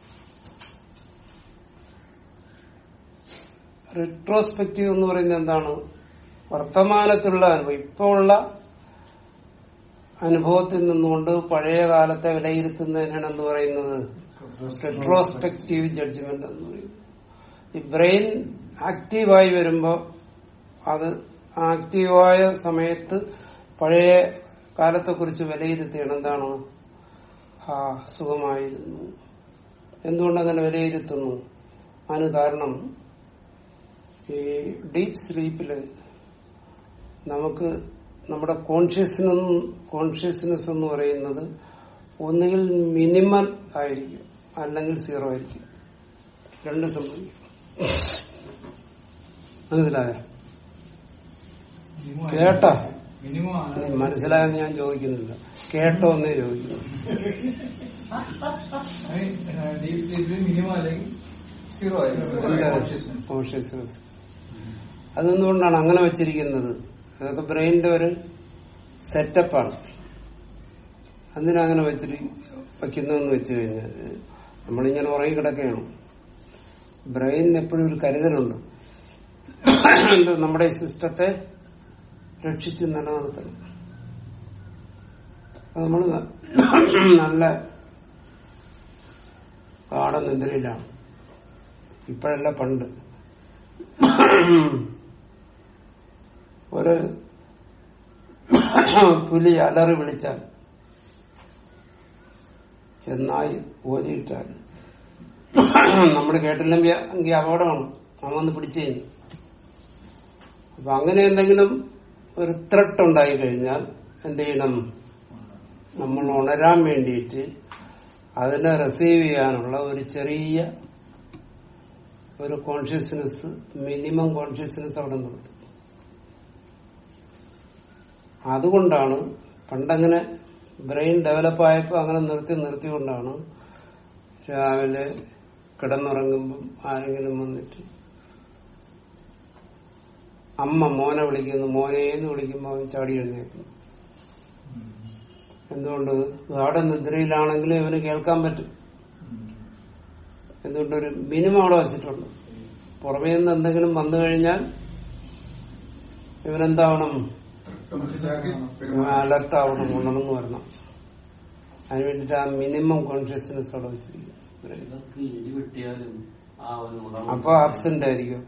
റെട്രോസ്പെക്റ്റീവ് എന്ന് പറയുന്നത് എന്താണ് വർത്തമാനത്തിലുള്ള അനുഭവം ഇപ്പോ ഉള്ള അനുഭവത്തിൽ നിന്നുകൊണ്ട് പഴയ കാലത്തെ വിലയിരുത്തുന്നതിനാണ് എന്ത് പറയുന്നത് റെട്രോസ്പെക്റ്റീവ് ജഡ്ജ്മെന്റ് എന്ന് പറയുന്നത് ഈ ബ്രെയിൻ ആക്റ്റീവായി വരുമ്പോൾ അത് ആക്റ്റീവായ സമയത്ത് പഴയ കാലത്തെ കുറിച്ച് വിലയിരുത്തുകയാണ് എന്താണ് ആ സുഖമായിരുന്നു എന്തുകൊണ്ടങ്ങനെ വിലയിരുത്തുന്നു അതിന് കാരണം ഈ ഡീപ് സ്ലീപ്പില് നമുക്ക് നമ്മുടെ കോൺഷ്യസ്നെസ് കോൺഷ്യസ്നെസ് എന്ന് പറയുന്നത് ഒന്നുകിൽ മിനിമം ആയിരിക്കും അല്ലെങ്കിൽ സീറോ ആയിരിക്കും രണ്ട് സംഭവിക്കും മനസ്സിലായോ കേട്ടോ? മിനിമം ആണ് മനസ്സിലായെന്ന് ഞാൻ ചോദിക്കുന്നില്ല കേട്ടോ എന്നേ ചോദിക്കുന്നു ഡീപ് സ്ലീപ്പിൽ മിനിമം അല്ലെങ്കിൽ സീറോ ആയിരിക്കും കോൺഷ്യസ്നെസ് അതെന്തുകൊണ്ടാണ് അങ്ങനെ വെച്ചിരിക്കുന്നത് അതൊക്കെ ബ്രെയിനിന്റെ ഒരു സെറ്റപ്പാണ് എന്തിനങ്ങനെ വെച്ചിരി വയ്ക്കുന്നതെന്ന് വെച്ച് കഴിഞ്ഞാൽ നമ്മളിങ്ങനെ ഉറങ്ങി കിടക്കുകയാണ് ബ്രെയിനിന് എപ്പോഴും ഒരു കരുതലുണ്ട് എന്ത് നമ്മുടെ ഈ സിസ്റ്റത്തെ രക്ഷിച്ച് നിലനിർത്തണം അത് നമ്മൾ നല്ല ഗാഠനിദ്രയിലാണ് ഇപ്പോഴല്ല പണ്ട് ഒരു പുലി അലറി വിളിച്ചാൽ ചെന്നായി ഓരിയിട്ടാൽ നമ്മൾ കേട്ടില്ലെങ്കിൽ എങ്കിൽ അപകടമാണ് അവൻ വന്ന് പിടിച്ചു കഴിഞ്ഞു അപ്പൊ അങ്ങനെ എന്തെങ്കിലും ഒരു ത്രട്ട് ഉണ്ടായി കഴിഞ്ഞാൽ എന്ത് ചെയ്യണം നമ്മൾ ഉണരാൻ വേണ്ടിയിട്ട് അതിനെ റിസീവ് ചെയ്യാനുള്ള ഒരു ചെറിയ ഒരു കോൺഷ്യസ്നെസ് മിനിമം കോൺഷ്യസ്നെസ് അവിടെ നിർത്തും അതുകൊണ്ടാണ് പണ്ടങ്ങനെ ബ്രെയിൻ ഡെവലപ്പ് ആയപ്പോൾ അങ്ങനെ നിർത്തി നിർത്തിക്കൊണ്ടാണ് രാവിലെ കിടന്നുറങ്ങുമ്പം ആരെങ്കിലും വന്നിട്ട് അമ്മ മോനെ വിളിക്കുന്നു മോനേന്ന് വിളിക്കുമ്പോൾ അവൻ ചാടി എഴുന്നേക്കുന്നു എന്തുകൊണ്ട് ഗാഠനിദ്രയിലാണെങ്കിലും ഇവന് കേൾക്കാൻ പറ്റും എന്തുകൊണ്ടൊരു മിനിമം അവിടെ വച്ചിട്ടുണ്ട് പുറമേ നിന്ന് എന്തെങ്കിലും വന്നു കഴിഞ്ഞാൽ ഇവനെന്താവണം മനസ്സിലാക്കി ഇവൻ അലർട്ട് ആവണം ഉണർന്നു വരണം അതിന് വേണ്ടിട്ട് ആ മിനിമം കോൺഷ്യസ്നെസ് അവിടെ വെച്ചിരിക്കും ഇതൊക്കെ ഇടിവെട്ടിയാലും ആ ഒരു ഉണർവ് അപ്പൊ ആബ്സെന്റ് ആയിരിക്കും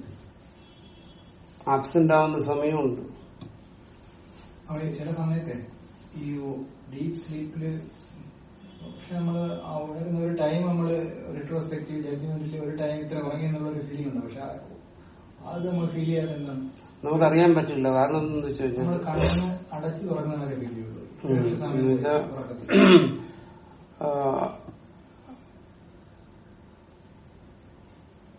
ആബ്സെന്റ് ആവുന്ന സമയമുണ്ട് അവര് ചില സമയത്ത് ഈ ഡീപ് സ്ലീപ്പില് പക്ഷെ നമ്മള് ആ ഉണരുന്ന ഒരു ടൈം നമ്മള് റിട്രോസ്പെക്റ്റീവ് ജഡ്ജ്മെന്റിൽ ഒരു ടൈം ഇത്ര ഉറങ്ങി എന്നുള്ള ഒരു ഫീലിംഗ് ഉണ്ട് പക്ഷെ അത് നമ്മൾ ഫീൽ ചെയ്യാത്ത എന്താണ് നമുക്കറിയാൻ പറ്റില്ല കാരണം എന്താണെന്ന് വെച്ച് നമ്മൾ കഴിഞ്ഞാൽ കണ്ണ് അടച്ചു തുറന്നതൊക്കെ ഫീൽ ചെയ്യുള്ളൂ ഉം. ഒരു സമയത്ത് എന്നുവെച്ചാ, ഉറക്കത്തിൽ. ആ,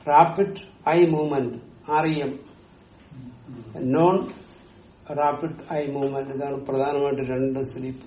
rapid eye movement R E M non rapid eye movement ഇതാണ് പ്രധാനമായിട്ട് രണ്ട് സ്ലീപ്പ്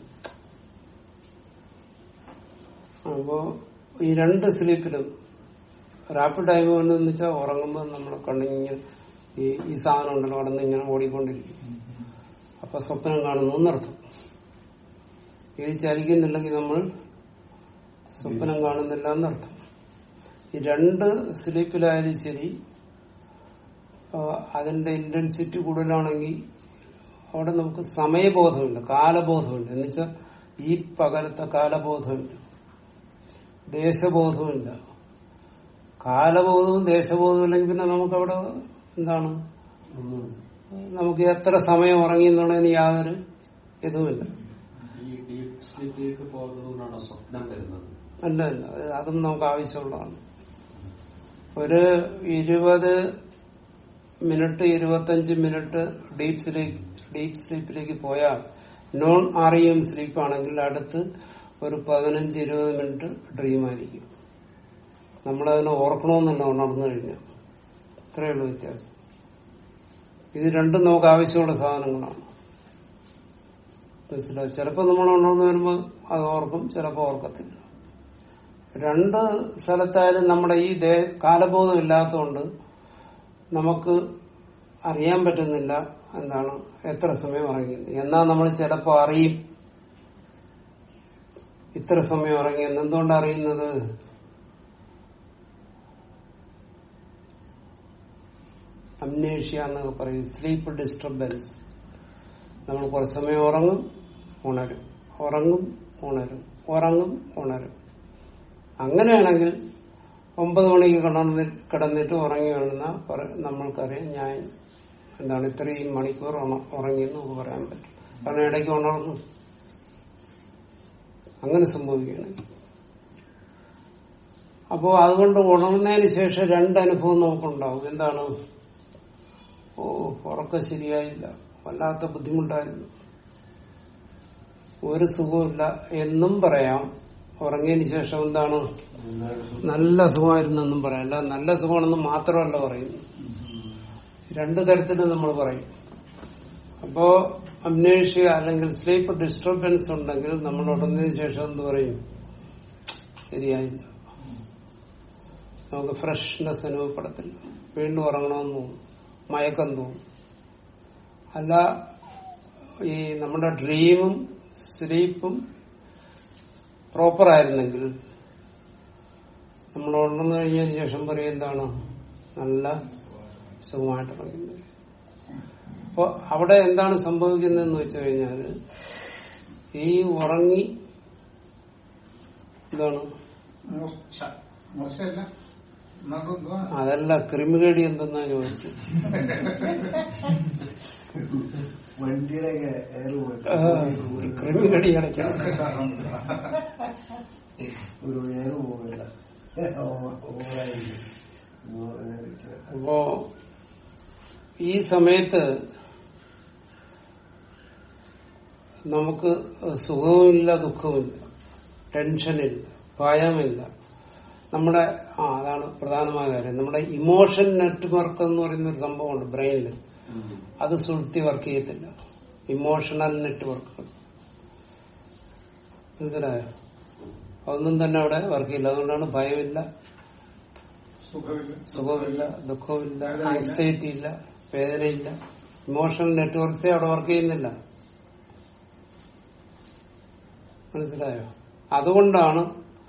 അപ്പോ ഈ രണ്ട് സ്ലീപ്പിലും റാപ്പിഡ് ഐ മൂവ്മെന്റ് എന്ന് വെച്ചാൽ ഉറങ്ങുമ്പോൾ നമ്മുടെ കണ്ണിങ്ങനെ ഈ ഈ സാധനം ഉണ്ടല്ലോ അവിടെ നിന്ന് ഇങ്ങനെ ഓടിക്കൊണ്ടിരിക്കും അപ്പൊ സ്വപ്നം കാണുന്നു എന്നർത്ഥം ഇത് ചലിക്കുന്നില്ലെങ്കിൽ നമ്മൾ സ്വപ്നം കാണുന്നില്ല എന്നർത്ഥം ഈ രണ്ട് സ്ലീപ്പിലായാലും ശരി ആ, അതിന്റെ ഇന്റൻസിറ്റി കൂടുതലാണെങ്കിൽ അവിടെ നമുക്ക് സമയബോധമില്ല കാലബോധമില്ല എന്നുവെച്ചാൽ ഈ പകലത്തെ കാലബോധമില്ല ദേശബോധമില്ല കാലബോധവും ദേശബോധവും ഇല്ലെങ്കിൽ പിന്നെ നമുക്ക് അവിടെ എന്താണ് നമുക്ക് എത്ര സമയം ഉറങ്ങി എന്നുള്ളതിന് യാതൊരു ഇതുമില്ല ഈ ഡീപ് സ്ലീപ്പിലേക്ക് പോകുന്നതുകൊണ്ടാണ് സ്വപ്നം വരുന്നത് അല്ല അല്ല അത് അതും നമുക്ക് ആവശ്യമുള്ളതാണ് ഒരു ഇരുപത് മിനിറ്റ് ഇരുപത്തഞ്ച് മിനിറ്റ് ഡീപ് സ്ലീപ്പ് ഡീപ് സ്ലീപ്പിലേക്ക് പോയാൽ non R E M sleep ആണെങ്കിൽ അടുത്ത് ഒരു പതിനഞ്ച് ഇരുപത് മിനിറ്റ് ഡ്രീം ആയിരിക്കും നമ്മളതിനെ ഓർക്കണമെന്നല്ല ഉണർന്നു കഴിഞ്ഞാൽ ഇത്രയേ ഉള്ളൂ വ്യത്യാസം ഇത് രണ്ടും നമുക്ക് ആവശ്യമുള്ള സാധനങ്ങളാണ് മനസ്സിലായി ചിലപ്പോൾ നമ്മൾ ഉണർന്നു വരുമ്പോൾ അത് ഓർക്കും ചിലപ്പോൾ ഓർക്കത്തില്ല രണ്ട് സ്ഥലത്തായാലും നമ്മുടെ ഈ ദേ കാലബോധം ഇല്ലാത്തതുകൊണ്ട് നമുക്ക് അറിയാൻ പറ്റുന്നില്ല എന്താണ് എത്ര സമയം ഉറങ്ങിയത് എന്നാൽ നമ്മൾ ചിലപ്പോൾ അറിയും ഇത്ര സമയം ഉറങ്ങിയെന്ന് എന്തുകൊണ്ട് അറിയുന്നത് അംനേഷ്യ എന്നൊക്കെ പറയും സ്ലീപ്പ് ഡിസ്റ്റർബൻസ് നമ്മൾ കുറച്ച് സമയം ഉറങ്ങും ഉണരും ഉറങ്ങും ഉണരും ഉറങ്ങും ഉണരും അങ്ങനെയാണെങ്കിൽ ഒമ്പത് മണിക്ക് കിടന്നി കിടന്നിട്ട് ഉറങ്ങി വേണമെന്ന നമ്മൾക്കറിയാം ഞാൻ എന്താണ് ഇത്രയും മണിക്കൂർ ഉണ- ഉറങ്ങിയെന്ന് നമുക്ക് പറയാൻ പറ്റും കാരണം ഇടയ്ക്ക് ഉണർന്നു അങ്ങനെ സംഭവിക്കുകയാണ് അപ്പോ അതുകൊണ്ട് ഉണർന്നതിന് ശേഷം രണ്ട് അനുഭവം നമുക്കുണ്ടാവും എന്താണ് ഓ ഉറക്കം ശരിയായില്ല വല്ലാത്ത ബുദ്ധിമുട്ടായിരുന്നു ഒരു സുഖമില്ല എന്നും പറയാം ഉറങ്ങിയതിന് ശേഷം എന്താണ് നല്ല സുഖമായിരുന്നു എന്നും പറയാം അല്ല നല്ല സുഖമാണെന്ന് മാത്രമല്ല പറയുന്നു രണ്ടു തരത്തിൽ നമ്മൾ പറയും അപ്പോ അമ്നേഷ്യ അല്ലെങ്കിൽ സ്ലീപ്പ് ഡിസ്റ്റർബൻസ് ഉണ്ടെങ്കിൽ നമ്മൾ ഉടനതിന് ശേഷം എന്ത് പറയും ശരിയായില്ല നമുക്ക് ഫ്രഷ്നെസ് അനുഭവപ്പെടത്തില്ല വീണ്ടും ഉറങ്ങണമെന്ന് തോന്നും മയക്കം തോന്നും അല്ല ഈ നമ്മുടെ ഡ്രീമും സ്ലീപ്പും പ്രോപ്പർ ആയിരുന്നെങ്കിൽ നമ്മൾ ഉണർന്നു കഴിഞ്ഞതിന് ശേഷം പറയും എന്താണ് നല്ല സുഖമായിട്ട് ഇറങ്ങുന്നത് അപ്പൊ അവിടെ എന്താണ് സംഭവിക്കുന്നതെന്ന് വെച്ചു കഴിഞ്ഞാല് ഈ ഉറങ്ങി എന്താണ് മൂർച്ച മൂർച്ചയല്ല എന്നാലും എന്തുവാ അതല്ല ക്രിമികേടി എന്തെന്നാ ചോദിച്ചത് വണ്ടിയുടെ എയർ ക്രിമികേടി അടയ്ക്കണം ഒരു എയർ പോകില്ല ഓവറായിരിക്കും എന്ന് പറഞ്ഞാൽ അപ്പോ ഈ സമയത്ത് നമുക്ക് സുഖവുമില്ല ദുഃഖവുമില്ല ടെൻഷനില്ല ഭയമില്ല നമ്മുടെ ആ അതാണ് പ്രധാനമായ കാര്യം നമ്മുടെ ഇമോഷൻ നെറ്റ്വർക്ക് എന്ന് പറയുന്ന ഒരു സംഭവമുണ്ട് ബ്രെയിനിൽ അത് സുഴുത്തി വർക്ക് ചെയ്യത്തില്ല ഇമോഷണൽ നെറ്റ്വർക്കുകൾ മനസ്സിലായോ അതൊന്നും തന്നെ അവിടെ വർക്ക് ചെയ്യില്ല അതുകൊണ്ടാണ് ഭയമില്ല സുഖമില്ല സുഖമില്ല ദുഃഖമില്ല ആങ്സൈറ്റി ഇല്ല വേദനയില്ല ഇമോഷണൽ നെറ്റ്വർക്ക്സേ അവിടെ വർക്ക് ചെയ്യുന്നില്ല മനസ്സിലായോ അതുകൊണ്ടാണ്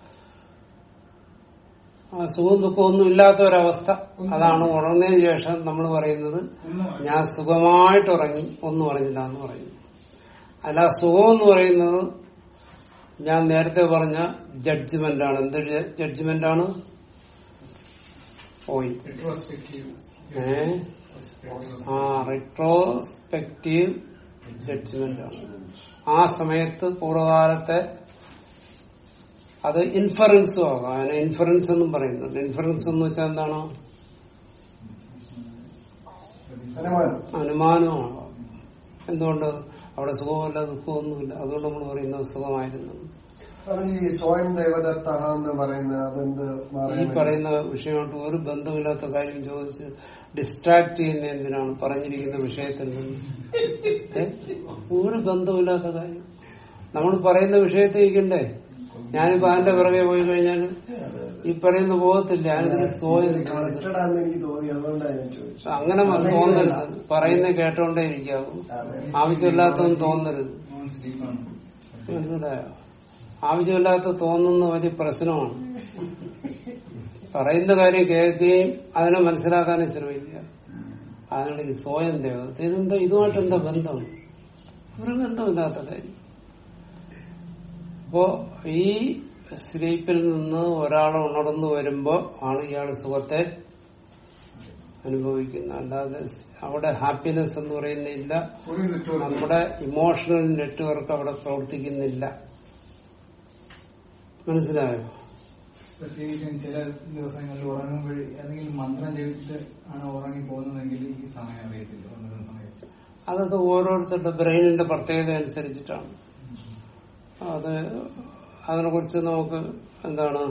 ആ സുഖവും ദുഃഖവും ഒന്നും ഇല്ലാത്ത ഒരവസ്ഥ അതാണ് ഉണർന്നതിന് ശേഷം നമ്മൾ പറയുന്നത് ഒന്നും ഞാൻ സുഖമായിട്ട് ഉറങ്ങി ഒന്നും അറിഞ്ഞില്ല എന്ന് പറയുന്നു അല്ല സുഖം എന്ന് പറയുന്നത് ഞാൻ നേരത്തെ പറഞ്ഞ ജഡ്ജ്മെന്റ് ആണ് എന്ത് ജഡ്ജ്മെന്റ് ആണ് പോയി റെട്രോസ്പെക്റ്റീവ് ഏ ആ റിട്രോസ്പെക്റ്റീവ് ജഡ്ജ്മെന്റ് ആണ് ആ സമയത്ത് പൂർവ്വകാലത്തെ അത് ഇൻഫറൻസും ആകാം അതിനെ ഇൻഫറൻസ് എന്നും പറയുന്നുണ്ട് ഇൻഫറൻസ് എന്ന് വെച്ചാൽ എന്താണ് അനുമാനം അനുമാനമാകാം എന്തുകൊണ്ട് അവിടെ സുഖമല്ല ദുഃഖമൊന്നുമില്ല അതുകൊണ്ട് നമ്മൾ പറയുന്നത് സുഖമായിരുന്നു കാരണം ഈ സ്വയം ദേവദത്ത എന്ന് പറയുന്ന അതെന്ത് ഈ മാറാൻ പറയുന്ന വിഷയമായിട്ട് ഒരു ബന്ധമില്ലാത്ത കാര്യം ചോദിച്ച് ഡിസ്ട്രാക്ട് ചെയ്യുന്ന എന്തിനാണ് പറഞ്ഞിരിക്കുന്ന വിഷയത്തിൽ നിന്ന് ഏ? ഒരു ബന്ധമില്ലാത്ത കാര്യം നമ്മൾ പറയുന്ന വിഷയത്തേക്കണ്ടേ ഞാനിപ്പോ അതിന്റെ പിറകെ പോയി കഴിഞ്ഞാൽ ഈ പറയുന്ന പോകത്തില്ല ഞാനിതിന് സ്വയം കണക്റ്റഡ് ആണെന്ന് എനിക്ക് തോന്നി അതുകൊണ്ടാണ് ഞാൻ ചോദിച്ചത് അങ്ങനെ തോന്നരുത് പറയുന്ന കേട്ടോണ്ടേ ഇരിക്കാവൂ അതെ ആവശ്യമില്ലാത്തതും തോന്നരുത് നോൺ സ്ലീപ്പാണ് മനസ്സിലായോ ആവശ്യമില്ലാത്ത തോന്നുന്ന വലിയ പ്രശ്നമാണ് പറയുന്ന കാര്യം കേൾക്കുകയും അതിനെ മനസ്സിലാക്കാനും ശ്രമിക്കുക അതിനാണ് ഈ സ്വയം ദേവത ഇതെന്താ ഇതുമായിട്ട് എന്താ ബന്ധം ഒരു ബന്ധമില്ലാത്ത കാര്യം അപ്പോ ഈ സ്ലീപ്പിൽ നിന്ന് ഒരാൾ ഉണർന്നു വരുമ്പോ ആണ് ഇയാൾ സുഖത്തെ അനുഭവിക്കുന്നത് അല്ലാതെ അവിടെ ഹാപ്പിനെസ് എന്ന് പറയുന്നില്ല ഒരു നെറ്റ്വർക്ക് നമ്മുടെ ഇമോഷണൽ നെറ്റ്വർക്ക് അവിടെ പ്രവർത്തിക്കുന്നില്ല മനസ്സിലായോ പ്രത്യേകിച്ചും ചില ദിവസങ്ങളിൽ ഉറങ്ങുമ്പോൾ ഏതെങ്കിലും മന്ത്രം ജപിച്ചിട്ട് ആണ് ഉറങ്ങി പോകുന്നതെങ്കിൽ ഈ സമയം അറിയത്തില്ല ഉറങ്ങുന്ന സമയത്ത് അതൊക്കെ ഓരോരുത്തരുടെ ബ്രെയിനിന്റെ പ്രത്യേകത അനുസരിച്ചിട്ടാണ് അത് അതിനെക്കുറിച്ച് നമുക്ക് എന്താണ്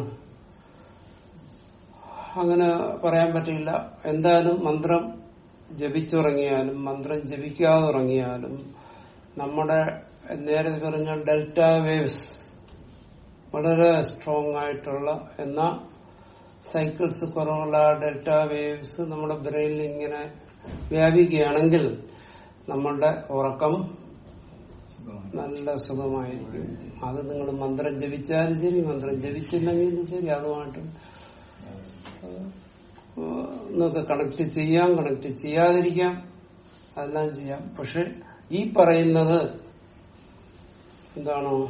അങ്ങനെ പറയാൻ പറ്റില്ല എന്തായാലും മന്ത്രം ജപിച്ചുറങ്ങിയാലും മന്ത്രം ജപിക്കാതെ ഉറങ്ങിയാലും നമ്മുടെ നേരത്തെ പറഞ്ഞ ഡെൽറ്റ വേവ്സ് വളരെ സ്ട്രോങ് ആയിട്ടുള്ള എന്നാ സൈക്കിൾസ് കുറവുള്ള ആ ഡെൽറ്റ വേവ്സ് നമ്മുടെ ബ്രെയിനിൽ ഇങ്ങനെ വ്യാപിക്കുകയാണെങ്കിൽ നമ്മളുടെ ഉറക്കം സുഖമാണ് നല്ല സുഖമായിരിക്കും അത് നിങ്ങൾ മന്ത്രം ജപിച്ചാലും ശരി മന്ത്രം ജപിച്ചില്ലെങ്കിലും ശരി അതുമായിട്ട് നിങ്ങൾക്ക് കണക്ട് ചെയ്യാം കണക്ട് ചെയ്യാതിരിക്കാം അതെല്ലാം ചെയ്യാം പക്ഷെ ഈ പറയുന്നത് എന്താണോ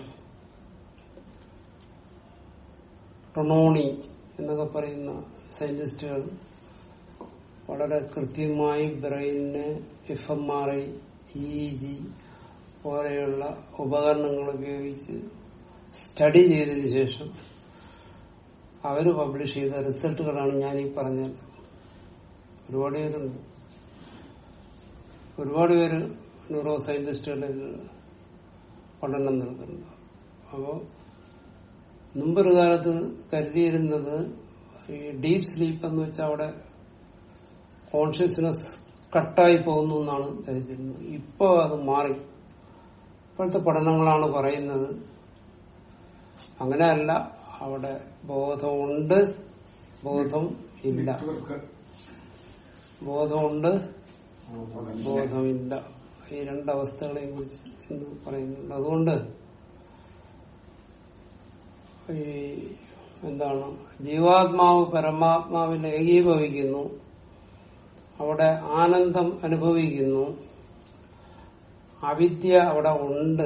ടൊണോണി എന്നൊക്കെ പറയുന്ന സയന്റിസ്റ്റുകൾ വളരെ കൃത്യമായി ബ്രെയിനിനെ F M R I E G പോലെയുള്ള ഉപകരണങ്ങൾ ഉപയോഗിച്ച് സ്റ്റഡി ചെയ്തതിനു ശേഷം അവര് പബ്ലിഷ് ചെയ്ത റിസൾട്ടുകളാണ് ഞാൻ ഈ പറഞ്ഞത് ഒരുപാട് പേരുണ്ട് ഒരുപാട് പേര് ന്യൂറോ സയന്റിസ്റ്റുകളിൽ പഠനം നടത്തുന്നുണ്ട് അപ്പോ മുമ്പൊരു കാലത്ത് കരുതിയിരുന്നത് ഈ ഡീപ് സ്ലീപ്പ് എന്ന് വെച്ചാൽ അവിടെ കോൺഷ്യസ്നെസ് കട്ടായി പോകുന്നു എന്നാണ് ധരിച്ചിരുന്നത് ഇപ്പോ അത് മാറി ഇപ്പോഴത്തെ പഠനങ്ങളാണ് പറയുന്നത് അങ്ങനെയല്ല അവിടെ ബോധമുണ്ട് ബോധം ഇല്ല നെറ്റ്വർക്ക് ബോധമുണ്ട് ബോധമില്ല ഈ രണ്ടവസ്ഥകളെയും കുറിച്ച് ഇന്ന് പറയുന്നുണ്ട് അതുകൊണ്ട് ഈ എന്താണ് ജീവാത്മാവ് പരമാത്മാവിൽ ഏകീഭവിക്കുന്നു അവിടെ ആനന്ദം അനുഭവിക്കുന്നു അവിദ്യ അവിടെ ഉണ്ട്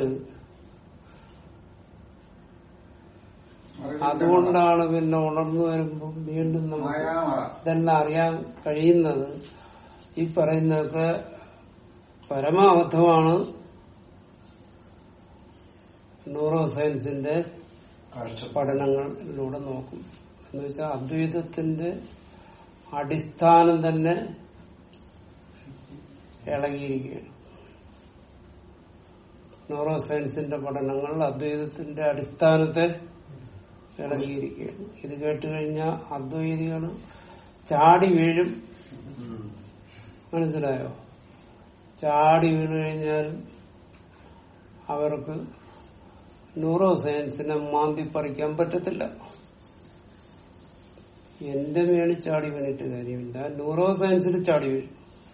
അതുകൊണ്ടാണ് പിന്നെ ഉണർന്നു വരുമ്പോൾ വീണ്ടും നമുക്ക് മായാമറ ഇതെല്ലാം അറിയാൻ കഴിയുന്നത് ഈ പറയുന്നതൊക്കെ പരമാബദ്ധമാണ് ന്യൂറോ സയൻസിന്റെ പഠനങ്ങളിലൂടെ നോക്കും എന്ന് വെച്ചാൽ അദ്വൈതത്തിന്റെ അടിസ്ഥാനം തന്നെ ഇളകിയിരിക്കുകയാണ് ന്യൂറോ സയൻസിന്റെ പഠനങ്ങൾ അദ്വൈതത്തിന്റെ അടിസ്ഥാനത്തെ ഇളകിയിരിക്കുകയാണ് ഇത് കേട്ട് കഴിഞ്ഞാൽ അദ്വൈതികൾ ചാടി വീഴും മനസ്സിലായോ ചാടി വീണ് കഴിഞ്ഞാൽ അവർക്ക് ന്യൂറോ സയൻസിനെ മാന്തി പറിക്കാൻ പറ്റത്തില്ല എന്റെ മേളിൽ ചാടി വീണിട്ട് കാര്യമില്ല ന്യൂറോ സയൻസിൽ ചാടി വീഴും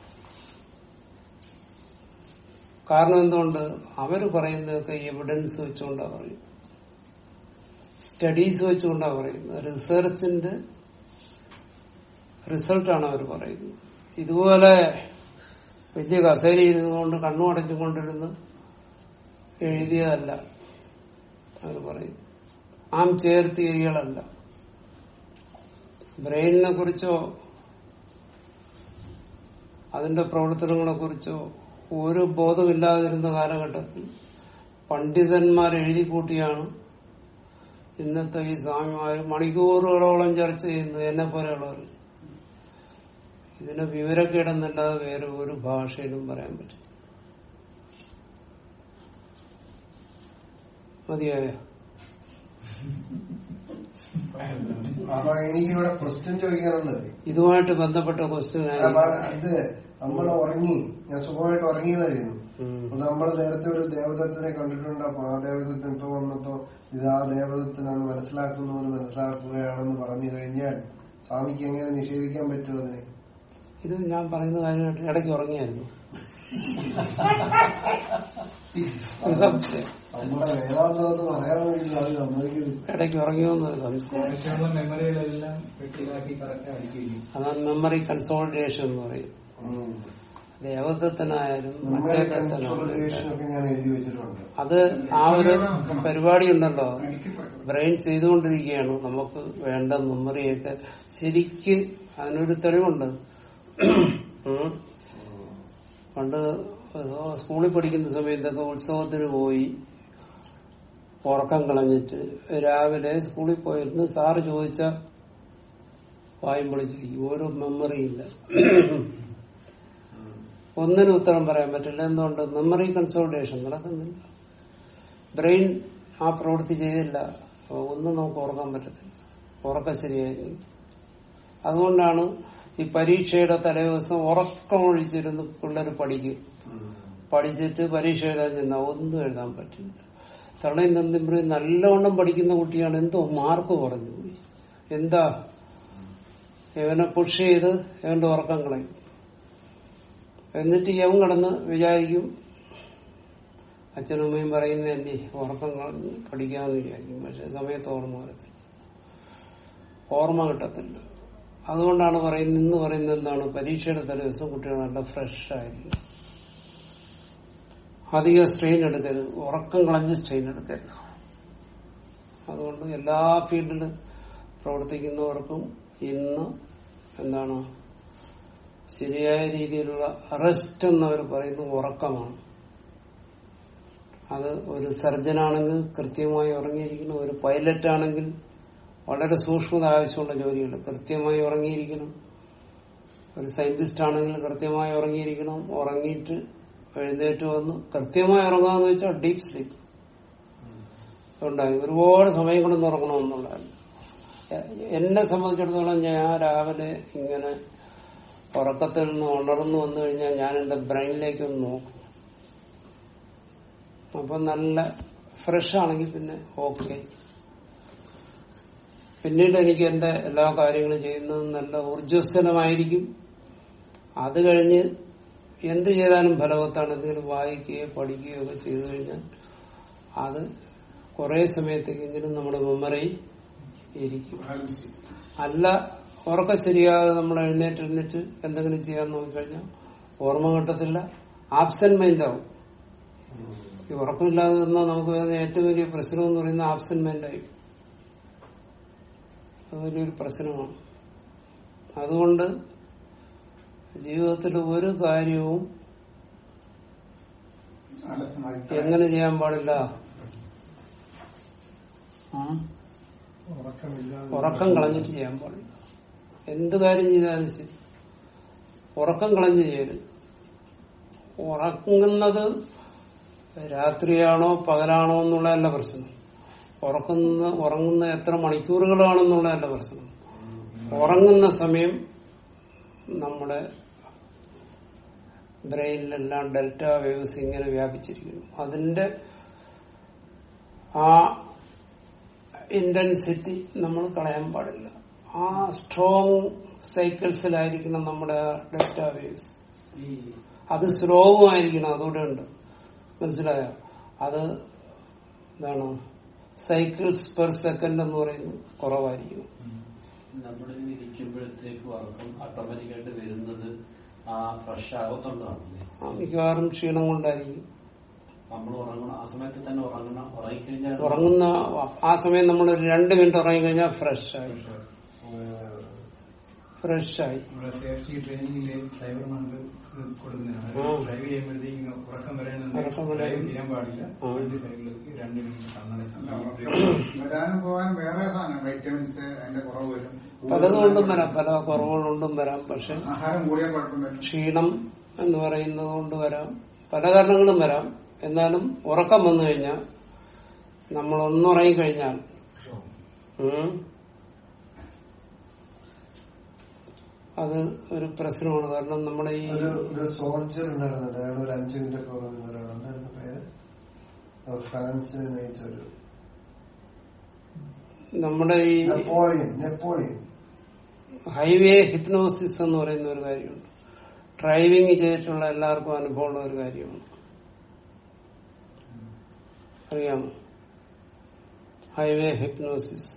കാരണം എന്തുകൊണ്ട് അവര് പറയുന്നതൊക്കെ എവിഡൻസ് വെച്ചുകൊണ്ടാ പറയും സ്റ്റഡീസ് വെച്ചുകൊണ്ടാ പറയുന്നത് റിസർച്ചിന്റെ റിസൾട്ടാണ് അവർ പറയുന്നത് ഇതുപോലെ വലിയ കസേര ഇരുന്നുകൊണ്ട് കണ്ണു അടച്ചുകൊണ്ടിരുന്ന് എഴുതിയതല്ല അവർ പറയും ആം ചെയർ തിയറികളല്ല ബ്രെയിനിനെ കുറിച്ചോ അതിന്റെ പ്രവർത്തനങ്ങളെ കുറിച്ചോ ഒരു ബോധമില്ലാതിരുന്ന കാലഘട്ടത്തിൽ പണ്ഡിതന്മാർ എഴുതി കൂട്ടിയാണ് ഇന്നത്തെ ഈ സ്വാമിമാർ മണിക്കൂറുകളോളം ചർച്ച ചെയ്യുന്നത് എന്നെ പോലെയുള്ളവർ ഇതിന് വിവരക്കേടെന്നല്ലാതെ വേറെ ഒരു ഭാഷയിലും പറയാൻ പറ്റും മതിയായ അപ്പൊ എനിക്കിവിടെ ക്വസ്റ്റ്യൻ ചോദിക്കാനുള്ളത് ഇതുമായിട്ട് ബന്ധപ്പെട്ട ക്വസ്റ്റ്യൻ അപ്പൊ ഇത് നമ്മൾ ഉറങ്ങി ഞാൻ സുഖമായിട്ട് ഉറങ്ങിയതായിരുന്നു അപ്പൊ നമ്മൾ നേരത്തെ ഒരു ദേവതത്തിനെ കണ്ടിട്ടുണ്ട് അപ്പൊ ആ ദേവതത്തിന് ഇപ്പൊ വന്നപ്പോ ഇത് ആ ദേവതത്തിനാണ് മനസ്സിലാക്കുന്ന പോലെ മനസ്സിലാക്കുകയാണെന്ന് പറഞ്ഞു കഴിഞ്ഞാൽ സ്വാമിക്ക് എങ്ങനെ നിഷേധിക്കാൻ പറ്റും അതിനെ ഇത് ഞാൻ പറയുന്ന കാര്യമായിട്ട് ഇടയ്ക്ക് ഉറങ്ങിയായിരുന്നു ഒരു സംശയം നമ്മുടെ വേദാന്തമെന്ന് പറയാൻ വേണ്ടി അത് സമ്മതിക്കുന്നു ഇടയ്ക്ക് ഉറങ്ങിയോന്നൊരു സംശയം ആവശ്യമുള്ള മെമ്മറികളെല്ലാം പെട്ടിയിലാക്കി കറക്റ്റ് അടിക്കുകയും അതാണ് മെമ്മറി കൺസോളിഡേഷൻ എന്ന് പറയും ഉം. ദേവദത്തനായാലും മെമ്മറി മറ്റേ കൺസോളിഡേഷൻ ദത്തനായാലും ഒക്കെ ഞാൻ എഴുതി വെച്ചിട്ടുണ്ട് അത് ആ ഒരു പരിപാടി ഉണ്ടല്ലോ എനിക്ക് പറയും. ബ്രെയിൻ ചെയ്തുകൊണ്ടിരിക്കുകയാണ് നമുക്ക് വേണ്ട മെമ്മറിയൊക്കെ ശരിക്ക് അതിനൊരു തെളിവുണ്ട് ഉം. പണ്ട് സ്കൂളിൽ പഠിക്കുന്ന സമയത്തൊക്കെ ഉത്സവത്തിന് പോയി ഉറക്കം കളഞ്ഞിട്ട് രാവിലെ സ്കൂളിൽ പോയിരുന്നു സാറ് ചോദിച്ച വായും പൊളിച്ചിരിക്കും ഓരോ മെമ്മറി ഇല്ല ഒന്നിനും ഉത്തരം പറയാൻ പറ്റില്ല എന്തുകൊണ്ട് മെമ്മറി കൺസോൾട്ടേഷൻ നടക്കുന്നില്ല ബ്രെയിൻ ആ പ്രവൃത്തി ചെയ്തില്ല അപ്പൊ ഒന്നും നമുക്ക് ഓർക്കാൻ പറ്റത്തില്ല ഉറക്കം ശരിയായിരുന്നു അതുകൊണ്ടാണ് ഈ പരീക്ഷയുടെ തലേദിവസം ഉറക്കമൊഴിച്ചിരുന്ന് പിള്ളേർ പഠിക്കും പഠിച്ചിട്ട് പരീക്ഷ എഴുതാൻ ചെന്ന ഒന്നും എഴുതാൻ പറ്റില്ല തള്ളയും തന്തിമ്പുറയും നല്ലവണ്ണം പഠിക്കുന്ന കുട്ടിയാണ് എന്തോ മാർക്ക് കുറഞ്ഞു പോയി എന്താ ഇവനെ പുഷ് ചെയ്ത് ഇവന്റെ ഉറക്കം കളയും എന്നിട്ട് യവൻ കിടന്ന് വിചാരിക്കും അച്ഛനും അമ്മയും പറയുന്നതല്ലേ ഉറക്കം കളഞ്ഞ് പഠിക്കാമെന്ന് വിചാരിക്കും പക്ഷെ സമയത്ത് ഓർമ്മ വരത്തില്ല ഓർമ്മ കിട്ടത്തില്ല അതുകൊണ്ടാണ് പറയുന്നത് ഇന്ന് പറയുന്നത് എന്താണ് പരീക്ഷയുടെ തലേദിവസം കുട്ടികൾ നല്ല ഫ്രഷ് ആയിരിക്കും അധികം സ്ട്രെയിൻ എടുക്കരുത് ഉറക്കം കളഞ്ഞ് സ്ട്രെയിൻ എടുക്കരുത് അതുകൊണ്ട് എല്ലാ ഫീൽഡിലും പ്രവർത്തിക്കുന്നവർക്കും ഇന്ന് എന്താണ് ശരിയായ രീതിയിലുള്ള റെസ്റ്റ് എന്നവർ പറയുന്നത് ഉറക്കമാണ് അത് ഒരു സർജനാണെങ്കിൽ കൃത്യമായി ഉറങ്ങിയിരിക്കണം ഒരു പൈലറ്റ് ആണെങ്കിൽ വളരെ സൂക്ഷ്മത ആവശ്യമുള്ള ജോലികൾ കൃത്യമായി ഉറങ്ങിയിരിക്കണം ഒരു സയന്റിസ്റ്റ് ആണെങ്കിൽ കൃത്യമായി ഉറങ്ങിയിരിക്കണം ഉറങ്ങിയിട്ട് എഴുന്നേറ്റ് വന്ന് കൃത്യമായി ഉറങ്ങാന്ന് വെച്ചാൽ ഡീപ് സ്ലീപ്പ് ഉണ്ടായി ഒരുപാട് സമയം കൊണ്ടൊന്ന് ഉറങ്ങണമെന്നുള്ളതാണ് എ- എന്നെ സംബന്ധിച്ചിടത്തോളം ഞാൻ രാവിലെ ഇങ്ങനെ ഉറക്കത്തിൽ നിന്ന് ഉണർന്നു വന്നു കഴിഞ്ഞാൽ ഞാൻ എന്റെ ബ്രെയിനിലേക്ക് ഒന്ന് നോക്കും അപ്പൊ നല്ല ഫ്രഷ് ആണെങ്കിൽ പിന്നെ ഓക്കെ പിന്നീട് എനിക്ക് എന്റെ എല്ലാ കാര്യങ്ങളും ചെയ്യുന്നത് നല്ല ഊർജ്ജസ്വലമായിരിക്കും അത് കഴിഞ്ഞ് എന്ത് ചെയ്താലും ഫലവത്താണ് എന്തെങ്കിലും വായിക്കുകയോ പഠിക്കുകയോ ഒക്കെ ചെയ്തു കഴിഞ്ഞാൽ അത് കുറെ സമയത്തേക്കെങ്കിലും നമ്മുടെ മെമ്മറി ഇരിക്കും അല്ല ഉറക്കം ശരിയാതെ നമ്മൾ എഴുന്നേറ്റ് എഴുന്നേറ്റ് എന്തെങ്കിലും ചെയ്യാൻ നോക്കിക്കഴിഞ്ഞാൽ ഓർമ്മ കിട്ടത്തില്ല ആബ്സെന്റ് മൈൻഡ് ആവും ഈ ഉറക്കമില്ലാതെ നിന്നാൽ നമുക്ക് വരുന്ന ഏറ്റവും വലിയ പ്രശ്നം എന്ന് പറയുന്നത് ആബ്സെന്റ് മൈൻഡായി അത് വലിയൊരു പ്രശ്നമാണ് അതുകൊണ്ട് ജീവിതത്തിൽ ഒരു കാര്യവും അലസമായി എങ്ങനെ ചെയ്യാൻ പാടില്ല ഉം? ഉറക്കമില്ലാതെ ഉറക്കം കളഞ്ഞിട്ട് ചെയ്യാൻ പാടില്ല എന്ത് കാര്യം ചെയ്താലും ശരി ഉറക്കം കളഞ്ഞ് ചെയ്യരുത് ഉറങ്ങുന്നത് രാത്രിയാണോ പകലാണോ എന്നുള്ളതല്ല പ്രശ്നം ഉറക്കുന്ന ഉറങ്ങുന്ന എത്ര മണിക്കൂറുകളാണെന്നുള്ളതല്ല പ്രശ്നം ഉറങ്ങുന്ന സമയം നമ്മുടെ ബ്രെയിനിലെല്ലാം ഡെൽറ്റ വേവ്സ് ഇങ്ങനെ വ്യാപിച്ചിരിക്കുന്നു അതിന്റെ ആ ഇന്റൻസിറ്റി നമ്മൾ കളയാൻ പാടില്ല ആ സ്ട്രോങ് സൈക്കിൾസിലായിരിക്കണം നമ്മുടെ ഡെൽറ്റ വേവ്സ് ഈ അത് സ്ലോവും ആയിരിക്കണം അതുകൂടെ ഉണ്ട് മനസ്സിലായോ അത് എന്താണ് സൈക്കിൾസ് പെർ സെക്കൻഡ് എന്ന് പറയുന്നത് കുറവായിരിക്കും നമ്മൾ ഇരിക്കുമ്പോഴത്തേക്ക് ഉറക്കം ഓട്ടോമാറ്റിക്കായിട്ട് വരുന്നത് ആ ഫ്രഷ് ആകത്തുള്ളതാണല്ലേ ആ മിക്കവാറും ക്ഷീണം കൊണ്ടായിരിക്കും നമ്മൾ ഉറങ്ങണം ആ സമയത്ത് തന്നെ ഉറങ്ങണം ഉറങ്ങിക്കഴിഞ്ഞാൽ ഉറങ്ങുന്ന ആ സമയം നമ്മൾ ഒരു രണ്ട് മിനിറ്റ് ഉറങ്ങിക്കഴിഞ്ഞാൽ ഫ്രഷ് ആയി ഫ്രഷ് ആയി നമ്മുടെ സേഫ്റ്റി ട്രെയിനിങ്ങില് ഡ്രൈവർമാർക്ക് ഇത് കൊടുക്കുന്നതാണ് ആ. ഡ്രൈവ് ചെയ്യുമ്പോഴത്തേക്ക് ഉറക്കം ഉറക്കം വരാനുണ്ടെങ്കിൽ വരാൻ- ഡ്രൈവ് ചെയ്യാൻ പാടില്ല ആ. വണ്ടി സൈഡിലേക്ക് രണ്ട് മിനിറ്റ് അല്ല, കണ്ണടച്ച് ഉറക്കം വരാനും പോകാനും വേറെ സാധനം വൈറ്റമിൻസ് അതിന്റെ കുറവ് വരും പലതുകൊണ്ടും വരാം പല കുറവുകൊണ്ടും വരാം പക്ഷെ ആഹാരം കൂടിയാൽ കുഴപ്പം വരും ക്ഷീണം എന്ന് പറയുന്നത് കൊണ്ട് വരാം പല കാരണങ്ങളും വരാം എന്നാലും ഉറക്കം വന്നു കഴിഞ്ഞാൽ നമ്മൾ ഒന്നുറങ്ങിക്കഴിഞ്ഞാൽ ഉം. അത് ഒരു പ്രശ്നമാണ് കാരണം നമ്മുടെ ഈ ഒരു ഒരു സോൾജർ ഉണ്ടായിരുന്നല്ലോ അയാൾ ഒരു അഞ്ചു മിനിറ്റ് ഒക്കെ പറയുന്ന ഒരാൾ എന്തായിരുന്നു പേര് ആ ഫ്രാൻസിനെ നയിച്ച ഒരു നമ്മുടെ ഈ നെപ്പോളിയൻ നെപ്പോളിയൻ ഹൈവേ ഹിപ്നോസിസ് എന്ന് പറയുന്ന ഒരു കാര്യമുണ്ട് ഡ്രൈവിംഗ് ചെയ്തിട്ടുള്ള എല്ലാവർക്കും അനുഭവമുള്ള ഒരു കാര്യമാണ് അറിയാമോ ഹൈവേ ഹിപ്നോസിസ്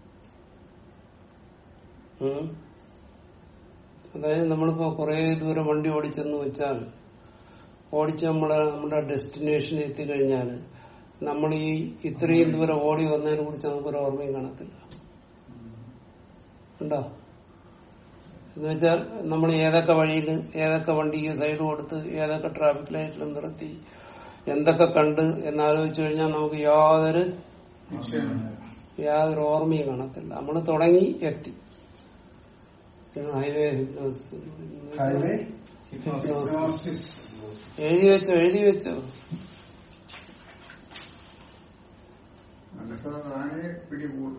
ഉം. അതായത് നമ്മളിപ്പോ കുറെ ദൂരം വണ്ടി ഓടിച്ചെന്ന് വെച്ചാൽ ഓടിച്ച് നമ്മളെ നമ്മുടെ ഡെസ്റ്റിനേഷനിൽ എത്തിക്കഴിഞ്ഞാൽ നമ്മൾ ഈ ഇത്രയും ദൂരം ഓടി വന്നതിനെ കുറിച്ച് നമുക്കൊരു ഓർമ്മയും കാണത്തില്ല ഉണ്ടോ എന്ന് വെച്ചാൽ നമ്മൾ ഏതൊക്കെ വഴിയിൽ ഏതൊക്കെ വണ്ടിക്ക് സൈഡ് കൊടുത്ത് ഏതൊക്കെ ട്രാഫിക് ലൈറ്റിൽ നിർത്തി എന്തൊക്കെ കണ്ട് എന്നാലോചിച്ചു കഴിഞ്ഞാൽ നമുക്ക് യാതൊരു യാതൊരു ഓർമ്മയും കാണത്തില്ല നമ്മൾ തുടങ്ങി എത്തി ഇത് ഹൈവേ ഹിപ്നോസിസ് എന്ന് പറയുന്നത്. Highway hypnosis. എഴുതി വെച്ചോ എഴുതി വെച്ചോ മനസ്സിലാകാനേ പിടികൂടും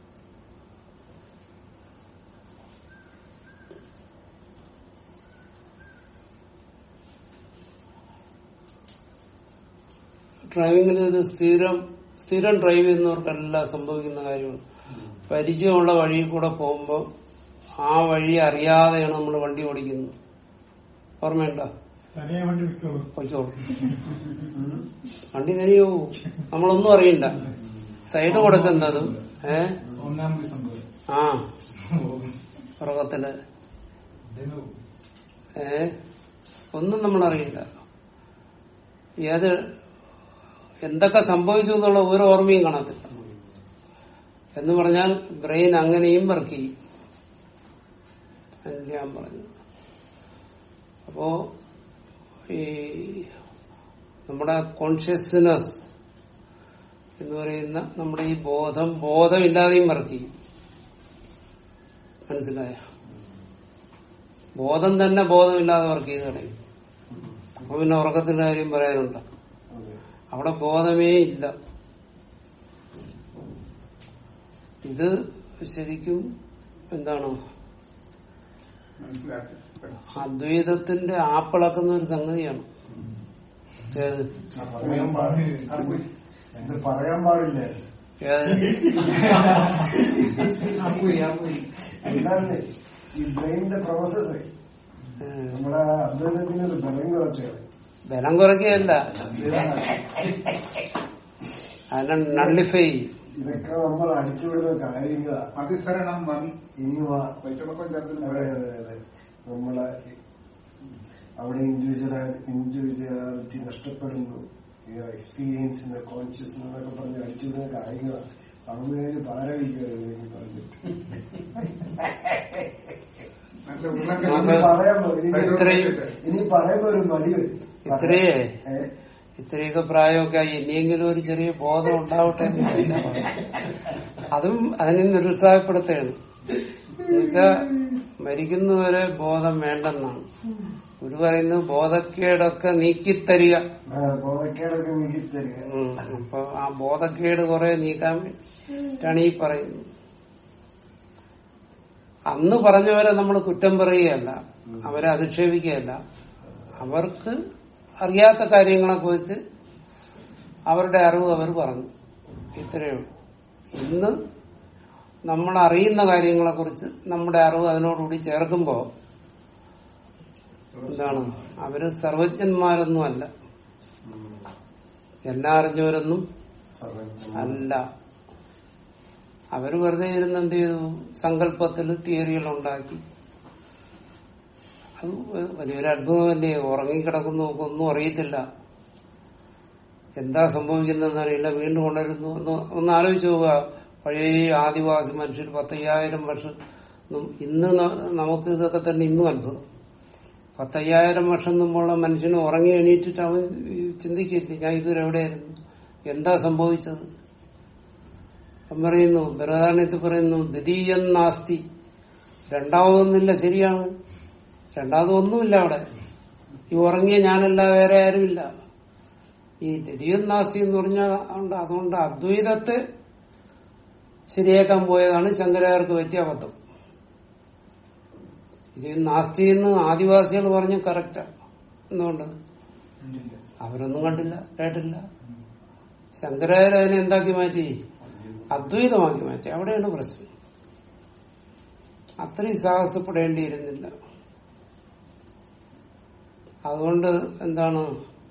ഡ്രൈവിംഗിൽ ഇത് സ്ഥിരം സ്ഥിരം ഡ്രൈവ് ചെയ്യുന്നവർക്കെല്ലാം സംഭവിക്കുന്ന കാര്യമാണ് പരിചയമുള്ള വഴിയിൽ കൂടെ പോകുമ്പോൾ ആ വഴി അറിയാതെയാണ് നമ്മൾ വണ്ടി ഓടിക്കുന്നത് ഓർമ്മയുണ്ടോ തനിയെ വണ്ടി വിൽക്കുള്ളൂ പൊയ്ക്കോളൂ വണ്ടി തനിയോ നമ്മളൊന്നും അറിയണ്ട സൈഡ് കൊടുക്കുന്നതും ഏ ഒന്നാമത് സംഭവം ആ പുറകത്തില് ഏ ഒന്നും നമ്മൾ അറിയില്ല ഏത് എന്തൊക്കെ സംഭവിച്ചു എന്നുള്ള ഒരു ഓർമ്മയും കാണത്തില്ല എന്ന് പറഞ്ഞാൽ ബ്രെയിൻ അങ്ങനെയും വർക്ക് ചെയ്യും അതിന് ഞാൻ പറഞ്ഞത് അപ്പോ ഈ നമ്മുടെ കോൺഷ്യസ്നെസ് എന്ന് പറയുന്ന നമ്മുടെ ഈ ബോധം ബോധമില്ലാതെയും വർക്ക് ചെയ്യും മനസ്സിലായ ബോധം തന്നെ ബോധമില്ലാതെ വർക്ക് ചെയ്ത് കളയും അപ്പൊ പിന്നെ ഉറക്കത്തിന്റെ കാര്യം പറയാനുണ്ടോ അവിടെ ബോധമേ ഇല്ല ഇത് ശരിക്കും എന്താണ് മനസ്സിലാക്കി അദ്വൈതത്തിന്റെ ആപ്പിളക്കുന്ന ഒരു സംഗതിയാണ് ഏത് പറയാൻ പാടില്ല ഇത് പറയാൻ പാടില്ല ഏത് എന്താണ് ഈ ബ്രെയിനിന്റെ പ്രോസസ് ഏ, നമ്മുടെ അദ്വൈതത്തിന് ഒരു ബലം കുറച്ചാണ് ബലം കുറയ്ക്കുകയല്ല അതിനെ നള്ളിഫൈ ചെയ്യും ഇതൊക്കെ നമ്മൾ അടിച്ചുവിടുന്ന കാര്യങ്ങളാ അതിസരണം മതി ഇനി വാ പച്ചമക്കം അതെ ചേർത്ത് അതെ അതെ നമ്മളെ അവിടെ ഇൻഡിവിജ്വൽ ഇൻഡിവിജ്വാലിറ്റി നഷ്ടപ്പെടുന്നു എക്സ്പീരിയൻസിന്റെ കോൺഷ്യസ്നെസ് എന്നൊക്കെ പറഞ്ഞ് അടിച്ചുവിടുന്ന കാര്യങ്ങളാണ് അങ്ങേര് പാരവിക്കുകയാണ് പറഞ്ഞിട്ട് നല്ല ഉള്ളം നമുക്ക് ഇനി പറയുമ്പോ ഇനി ഇത്രയും ഇനി പറയുമ്പോ ഒരു മടി വരും ഇത്രയേ ഏ? ഇത്രയൊക്കെ പ്രായമൊക്കെ ആയി ഇനിയെങ്കിലും ഒരു ചെറിയ ബോധം ഉണ്ടാവട്ടെ എന്ന് ചോദിച്ചാ പറയാം. അതും അതിനെ നിരുത്സാഹപ്പെടുത്തുകയാണ് എന്നുവെച്ചാ മരിക്കുന്നവരെ ബോധം വേണ്ടെന്നാണ് ഗുരു പറയുന്നത് ബോധക്കേടൊക്കെ നീക്കിത്തരിക ആ, ബോധക്കേടൊക്കെ നീക്കി തരിക ഉം. അപ്പൊ ആ ബോധക്കേട് കുറെ നീക്കാൻ വേണ്ടിയിട്ടാണ് ഈ പറയുന്നത് അന്ന് പറഞ്ഞവരെ നമ്മൾ കുറ്റം പറയുകയല്ല അവരെ അധിക്ഷേപിക്കുകയല്ല അവർക്ക് അറിയാത്ത കാര്യങ്ങളെ കുറിച്ച് അവരുടെ അറിവ് അവർ പറഞ്ഞു ഇത്രയേ ഉള്ളൂ ഇന്ന് നമ്മൾ അറിയുന്ന കാര്യങ്ങളെ കുറിച്ച് നമ്മുടെ അറിവ് അതിനോടുകൂടി ചേർക്കുമ്പോ എന്താണ് അവര് സർവജ്ഞന്മാരൊന്നുമല്ല എല്ലാം അറിഞ്ഞവരൊന്നും അല്ല അവര് വെറുതെ ഇരുന്ന് എന്ത് ചെയ്തു സങ്കല്പത്തിൽ തിയറികൾ ഉണ്ടാക്കി അത് വലിയൊരു അത്ഭുതമല്ലേ ഉറങ്ങിക്കിടക്കുന്നു ഒന്നും അറിയത്തില്ല എന്താ സംഭവിക്കുന്നതെന്ന് അറിയില്ല വീണ്ടും ഉണരുന്നു ഒന്ന് ഒന്ന് ആലോചിച്ച് നോക്കുക പഴയ ആദിവാസി മനുഷ്യർ പത്തയ്യായിരം വർഷം നും- ഇന്ന് ന- നമുക്ക് ഇതൊക്കെ തന്നെ ഇന്നും അത്ഭുതം പത്തയ്യായിരം വർഷം മുമ്പുള്ള മനുഷ്യന് ഉറങ്ങി എണീറ്റിട്ട് അവൻ ചിന്തിക്കില്ല ഞാൻ ഇതുവരെ എവിടെയായിരുന്നു എന്താ സംഭവിച്ചത് അവൻ പറയുന്നു ബൃഹദാരണ്യത്തിൽ പറയുന്നു ദ്വിതീയം നാസ്തി രണ്ടാമതൊന്നുമില്ല ശരിയാണ് രണ്ടാമതൊന്നുമില്ല അവിടെ ഈ ഉറങ്ങിയ ഞാനല്ല വേറെ ആരുമില്ല ഈ ദ്വിതീയം നാസ്തി എന്ന് പറഞ്ഞാൽ അതുകൊണ്ട് അതുകൊണ്ട് അദ്വൈതത്തെ ശരിയാക്കാൻ പോയതാണ് ശങ്കരാചാര്യർക്ക് പറ്റിയ അബദ്ധം ഇത് നാസ്തിയെന്ന് ആദിവാസികൾ പറഞ്ഞ കറക്റ്റാ എന്തുകൊണ്ട് ഉണ്ടില്ല. അവരൊന്നും കണ്ടില്ല കേട്ടില്ല ശങ്കരാചാര്യ അതിനെ എന്താക്കി മാറ്റി അദ്വൈതമാക്കി മാറ്റി അവിടെയാണ് പ്രശ്നം അത്രയും സാഹസപ്പെടേണ്ടിയിരുന്നില്ല അതുകൊണ്ട് എന്താണ്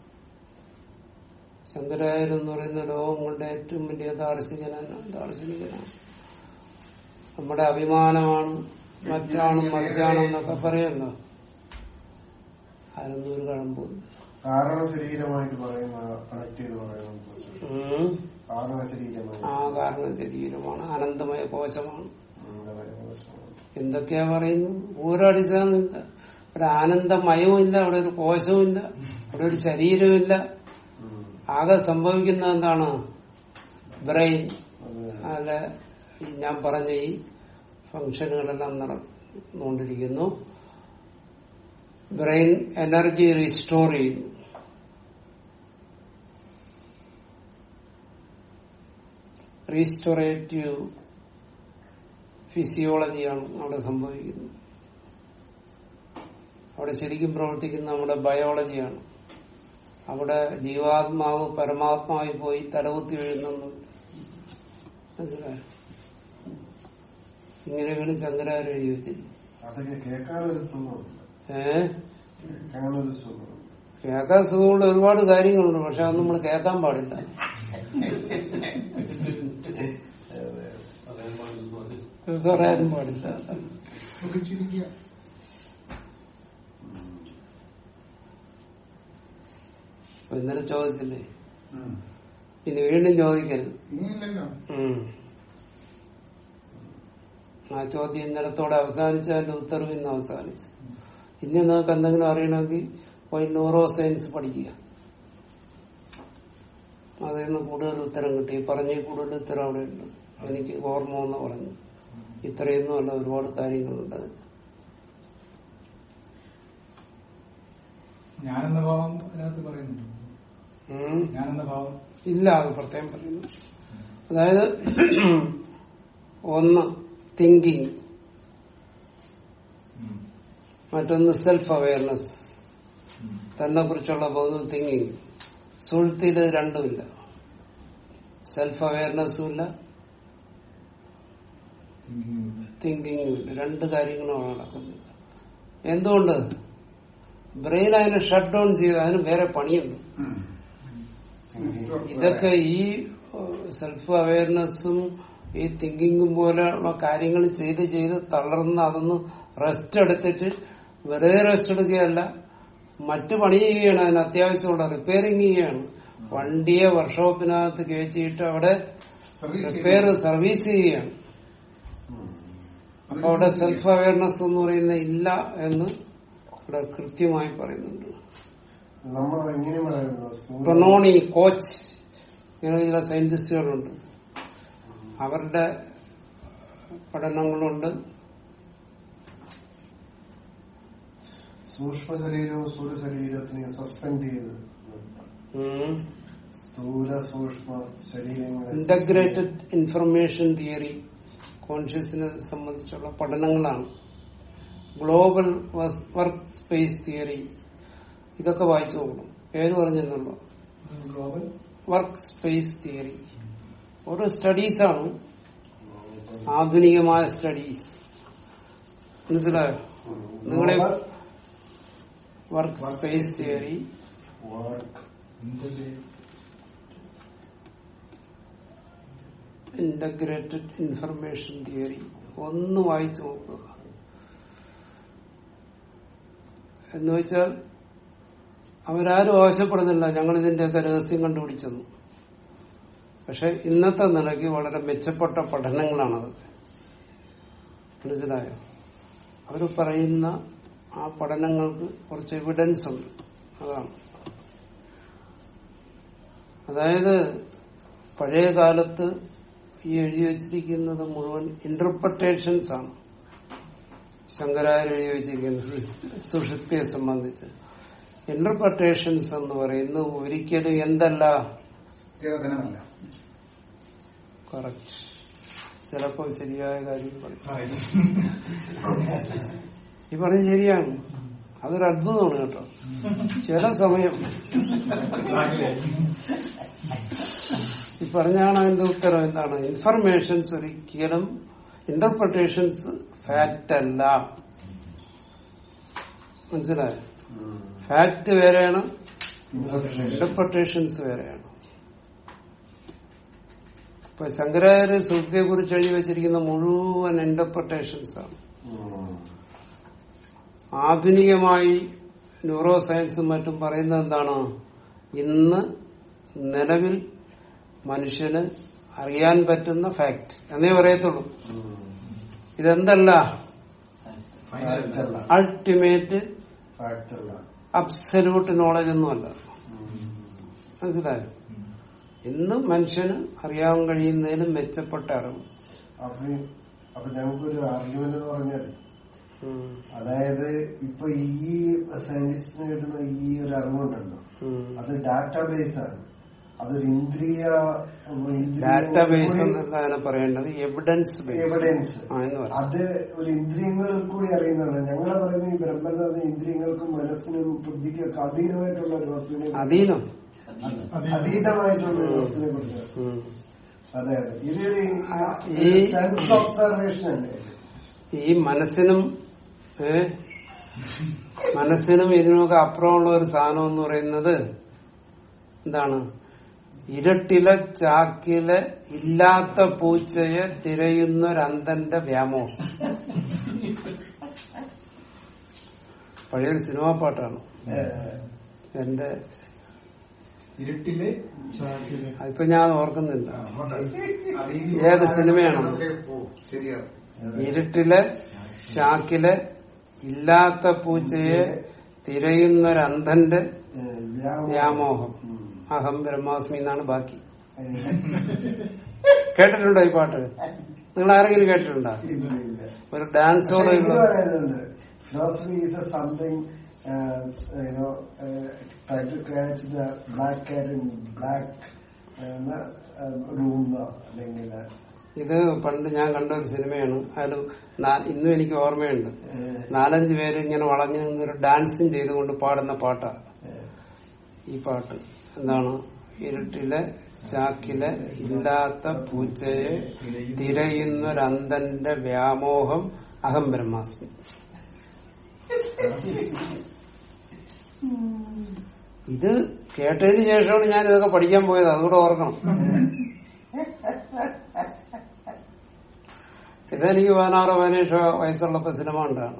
ശങ്കരാചാര്യ എന്ന് പറയുന്ന ലോകം കൊണ്ട് ഏറ്റവും വലിയ ദാർശനികനാണ് ദാർശനികനാണ് നമ്മുടെ അഭിമാനമാണ് മറ്റാണ് മറിച്ചാണെന്നൊക്കെ പറയുമല്ലോ അതിനൊന്നും ഒരു കഴമ്പില്ല കാരണ ശരീരമായിട്ട് പറയുന്ന കണക്ട് ചെയ്ത് പറയുന്നത് ഉം. കാരണ ശരീരമായി ആ കാരണം ശരീരമാണ് അനന്തമയ കോശമാണ് എന്താ പറയുക എന്തൊക്കെയാ പറയുന്നത് ഒരടിസ്ഥാനമില്ല ഒരു ആനന്ദമയവും ഇല്ല അവിടെ ഒരു കോശവും ഇല്ല അവിടെ ഒരു ശരീരവും ഇല്ല ആകെ സംഭവിക്കുന്ന എന്താണ് ബ്രെയിൻ അല്ല ഈ ഞാൻ പറഞ്ഞ ഈ ഫംഗ്ഷനുകളെല്ലാം നടന്നുകൊണ്ടിരിക്കുന്നു ബ്രെയിൻ എനർജി റീസ്റ്റോർ ചെയ്യുന്നു റീസ്റ്റോറേറ്റീവ് ഫിസിയോളജിയാണ് അവിടെ സംഭവിക്കുന്നത് അവിടെ ശരിക്കും പ്രവർത്തിക്കുന്ന നമ്മുടെ ബയോളജിയാണ് അവിടെ ജീവാത്മാവ് പരമാത്മാവിൽ പോയി തലകുത്തി വീഴുന്നൊന്നുമില്ല മനസ്സിലായോ ഇങ്ങനെയാണ് ശങ്കരാചാര്യ എഴുതി വെച്ചിരിക്കുന്നത് അതൊക്കെ കേൾക്കാനൊരു സുഖമുണ്ട് ഏഹ് കേൾക്കാനൊരു സുഖമുണ്ട് കേൾക്കാൻ സുഖമുള്ള ഒരുപാട് കാര്യങ്ങളുണ്ട് പക്ഷെ അത് നമ്മൾ കേൾക്കാൻ പാടില്ല പറയാൻ പാടില്ല ഇത് പറയാനും പാടില്ല സുഖിച്ചിരിക്കുക അപ്പൊ ഇന്നലെ ചോദിച്ചില്ലേ ഉം. ഇനി വീണ്ടും ചോദിക്കരുത് ഇനിയില്ലല്ലോ ഉം. ആ ചോദ്യം ഇന്നലത്തോടെ അവസാനിച്ച അതിന്റെ ഉത്തരവ് ഇന്ന് അവസാനിച്ചു ഇനി നിങ്ങൾക്ക് എന്തെങ്കിലും അറിയണമെങ്കിൽ പോയി ന്യൂറോ സയൻസ് പഠിക്കുക അതിൽ നിന്ന് കൂടുതൽ ഉത്തരം കിട്ടി ഈ പറഞ്ഞ കൂടുതൽ ഉത്തരം അവിടെ ഉണ്ട് എനിക്ക് ഓർമ്മ എന്ന് പറഞ്ഞു ഇത്രയൊന്നും അല്ല ഒരുപാട് കാര്യങ്ങളുണ്ട് അതിൽ. ഞാനെന്ന ഭാവം അതിനകത്ത് പറയുന്നുണ്ട് ഉം. ഞാനെന്ന ഭാവം ഇല്ല അത് പ്രത്യേകം പറയുന്നു അതായത് ഒന്ന് തിങ്കിങ് ഉം. മറ്റൊന്ന് സെൽഫ് അവയർനെസ് ഉം. തന്നെ കുറിച്ചുള്ള ബോധം തിങ്കിങ് സുഹൃത്തിയിൽ രണ്ടുമില്ല സെൽഫ് അവയർനെസ്സും ഇല്ല Thinking ഉണ്ട്. തിങ്കിങ്ങും ഇല്ല രണ്ട് കാര്യങ്ങളുമാണ് നടക്കുന്നത് എന്തുകൊണ്ട് ബ്രെയിൻ അതിനെ ഷട്ട് ഡൗൺ ചെയ്ത് അതിന് വേറെ പണിയുണ്ട് ഉം. ഇതൊക്കെ ഈ സെൽഫ് അവയർനെസ്സും ഈ തിങ്കിങ്ങും പോലെയുള്ള കാര്യങ്ങൾ ചെയ്ത് ചെയ്ത് തളർന്ന് അതൊന്ന് റെസ്റ്റ് എടുത്തിട്ട് വെറുതെ റെസ്റ്റ് എടുക്കുകയല്ല മറ്റു പണി ചെയ്യുകയാണ് അതിന് അത്യാവശ്യമുള്ള റിപ്പയറിങ് ചെയ്യുകയാണ് വണ്ടിയെ വർക്ക്ഷോപ്പിനകത്ത് കയറ്റിയിട്ട് അവിടെ സർവീസ് റിപ്പയർ സർവീസ് ചെയ്യുകയാണ് അപ്പൊ അവിടെ സെൽഫ് അവയർനെസ് എന്ന് പറയുന്ന ഇല്ല എന്ന് ഇവിടെ കൃത്യമായി പറയുന്നുണ്ട് നമ്മൾ എങ്ങനെ പറയുന്നു സ്ഥൂല- ടൊണോണി കോച്ച് ഇങ്ങനെ ചില സയന്റിസ്റ്റുകളുണ്ട് അവരുടെ പഠനങ്ങളുണ്ട് സൂക്ഷ്മ ശരീരവും സ്ഥൂല ശരീരത്തിനെ സസ്പെൻഡ് ചെയ്ത് സ്ഥൂല സൂക്ഷ്മ ശരീരങ്ങളെ ഇന്റഗ്രേറ്റഡ് ഇൻഫർമേഷൻ തിയറി കോൺഷ്യസിനെ സംബന്ധിച്ചുള്ള പഠനങ്ങളാണ് ഗ്ലോബൽ വർക്ക് സ്പേസ് തിയറി ഇതൊക്കെ വായിച്ചു നോക്കണം പേര് പറഞ്ഞെന്നുള്ളൂ ഗ്ലോബൽ വർക്ക് സ്പേസ് തിയറി ഓരോ സ്റ്റഡീസാണ് ആധുനികമായ സ്റ്റഡീസ് മനസ്സിലായോ നിങ്ങളെ work space theory work integrated information theory ഒന്ന് വായിച്ചു നോക്കുക എന്ന് വെച്ചാൽ അവരാരും ആവശ്യപ്പെടുന്നില്ല ഞങ്ങൾ ഇതിന്റെയൊക്കെ രഹസ്യം കണ്ടുപിടിച്ചെന്ന് പക്ഷെ ഇന്നത്തെ നിലയ്ക്ക് വളരെ മെച്ചപ്പെട്ട പഠനങ്ങളാണത് മനസ്സിലായോ അവർ പറയുന്ന ആ പഠനങ്ങൾക്ക് കുറച്ച് എവിഡൻസ് ഉണ്ട് അതാണ് അതായത് പഴയ കാലത്ത് ഈ എഴുതി വച്ചിരിക്കുന്നത് മുഴുവൻ ഇന്റർപ്രിട്ടേഷൻസ് ആണ് ശങ്കരാചാര്യ എഴുതി വച്ചിരിക്കുന്നത് സുഷുപ്തിയെ സംബന്ധിച്ച് ഇന്റർപ്രിട്ടേഷൻസ് എന്ന് പറയുന്നത് ഒരിക്കലും എന്തല്ല സ്ഥിരധനമല്ല കറക്റ്റ് ചിലപ്പോ ശരിയായ കാര്യം പറയും ഈ പറഞ്ഞ ശരിയാണ് അതൊരു അത്ഭുതമാണ് കേട്ടോ ചില സമയം ഈ പറഞ്ഞാണ് അതിന്റെ ഉത്തരം എന്താണ് ഇൻഫർമേഷൻസ് ഒരിക്കലും ഇന്റർപ്രിട്ടേഷൻസ് ഫാക്റ്റ് അല്ല മനസ്സിലായോ ഫാക്ട് വേറെയാണ് ഇന്റർപ്രിട്ടേഷൻസ് വേറെയാണ് ഇപ്പൊ ശങ്കരാചാര്യ സുഹൃത്തിയെ കുറിച്ച് എഴുതി വെച്ചിരിക്കുന്ന മുഴുവൻ ഇന്റർപ്രിട്ടേഷൻസ് ആണ് ആധുനികമായി ന്യൂറോ സയൻസും മറ്റും പറയുന്നത് എന്താണ് ഇന്ന് നിലവിൽ മനുഷ്യന് അറിയാൻ പറ്റുന്ന ഫാക്ട് എന്നേ പറയത്തുള്ളൂ ഇതെന്തല്ല ഫാക്ട് അല്ല അൾട്ടിമേറ്റ് ഫാക്ട് അല്ല അബ്സല്യൂട്ട് നോളജ് ഒന്നുമല്ല മനസ്സിലായോ ഇന്ന് മനുഷ്യന് അറിയാൻ കഴിയുന്നതിലും മെച്ചപ്പെട്ട അറിവ് അപ്പൊ അപ്പൊ ഞങ്ങൾക്കൊരു ആർഗ്യുമെന്റ് എന്ന് പറഞ്ഞാൽ ഉം. അതായത് ഇപ്പൊ ഈ സയന്റിസ്റ്റിന് കിട്ടുന്ന ഈ ഒരു അറിവുണ്ടല്ലോ ഉം. അത് ഡാറ്റാബേസ് ആണ് അതൊരു ഇന്ദ്രിയ ഡാറ്റാബേസ് എന്നല്ല അതിനെ പറയേണ്ടത് എവിഡൻസ് ബേസ് എവിഡൻസ് ആ എന്ന് പറയാം അത് ഒരു ഇന്ദ്രിയങ്ങളിൽ കൂടി അറിയുന്നതാണ് ഞങ്ങളെ പറയുന്ന ഈ ബ്രഹ്മൻ എന്ന് പറഞ്ഞ ഇന്ദ്രിയങ്ങൾക്കും മനസ്സിനും ബുദ്ധിക്കും ഒക്കെ അധീനമായിട്ടുള്ള ഒരു വസ്തുവിനെ അധീനം അതീതമായിട്ടുള്ള ഒരു വസ്തുവിനെ കുറിച്ച് ഉം. അതെ അതെ ഇതൊരു ഈ- സെൻസ് ഒബ്സർവേഷൻ അല്ലേ ഈ മനസ്സിനും ഏ മനസ്സിനും ഇതിനുമൊക്കെ അപ്പുറമുള്ള ഒരു സാധനം എന്ന് പറയുന്നത് എന്താണ് ഇരട്ടിലെ ചാക്കിലെ ഇല്ലാത്ത പൂച്ചയെ തിരയുന്നൊരന്തന്റെ വ്യാമോഹം പഴയൊരു സിനിമാ പാട്ടാണ് ഏഹ്, എന്റെ ഇരുട്ടിലെ ചാക്കിലെ അതിപ്പോ ഞാൻ ഓർക്കുന്നില്ല അത് ഈ ഏത് സിനിമയാണ്? ഓ, ശരിയാ ഇരുട്ടിലെ ചാക്കിലെ ഇല്ലാത്ത പൂച്ചയെ തിരയുന്നൊരന്തന്റെ ഏഹ്, വ്യാമോഹം. വ്യാമോഹം ഉം. അഹം ബ്രഹ്മാസ്മി എന്നാണ് ബാക്കി ഏഹ്, കേട്ടിട്ടുണ്ടോ ഈ പാട്ട് നിങ്ങൾ ആരെങ്കിലും കേട്ടിട്ടുണ്ടോ ഇല്ല ഇല്ല ഒരു ഡാൻസോടെ പക്ഷേ ഇത് പറയുന്നുണ്ട് philosophy is a something you know try to catch the black cat in black room അല്ലെങ്കിൽ ഇത് പണ്ട് ഞാൻ കണ്ട ഒരു സിനിമയാണ് അതിൽ നാ- ഇന്നും എനിക്ക് ഓർമ്മയുണ്ട് ഏഹ്, നാലഞ്ച് പേര് ഇങ്ങനെ വളഞ്ഞു നിന്നൊരു ഡാൻസും ചെയ്തുകൊണ്ട് പാടുന്ന പാട്ടാ ഏഹ്, ഈ പാട്ട് എന്താണ് ഇരുട്ടിലെ ചാക്കിലെ ഇല്ലാത്ത പൂച്ചയെ തിരയുന്നൊരന്തന്റെ വ്യാമോഹം അഹം ബ്രഹ്മാസ്മി ഇത് കേട്ടതിന് ശേഷമാണ് ഞാൻ ഇതൊക്കെ പഠിക്കാൻ പോയത് അതുകൂടെ ഓർക്കണം ഇതെനിക്ക് പതിനാറോ പതിനേഴോ വയസ്സുള്ളപ്പോ സിനിമ ഉണ്ടാണ്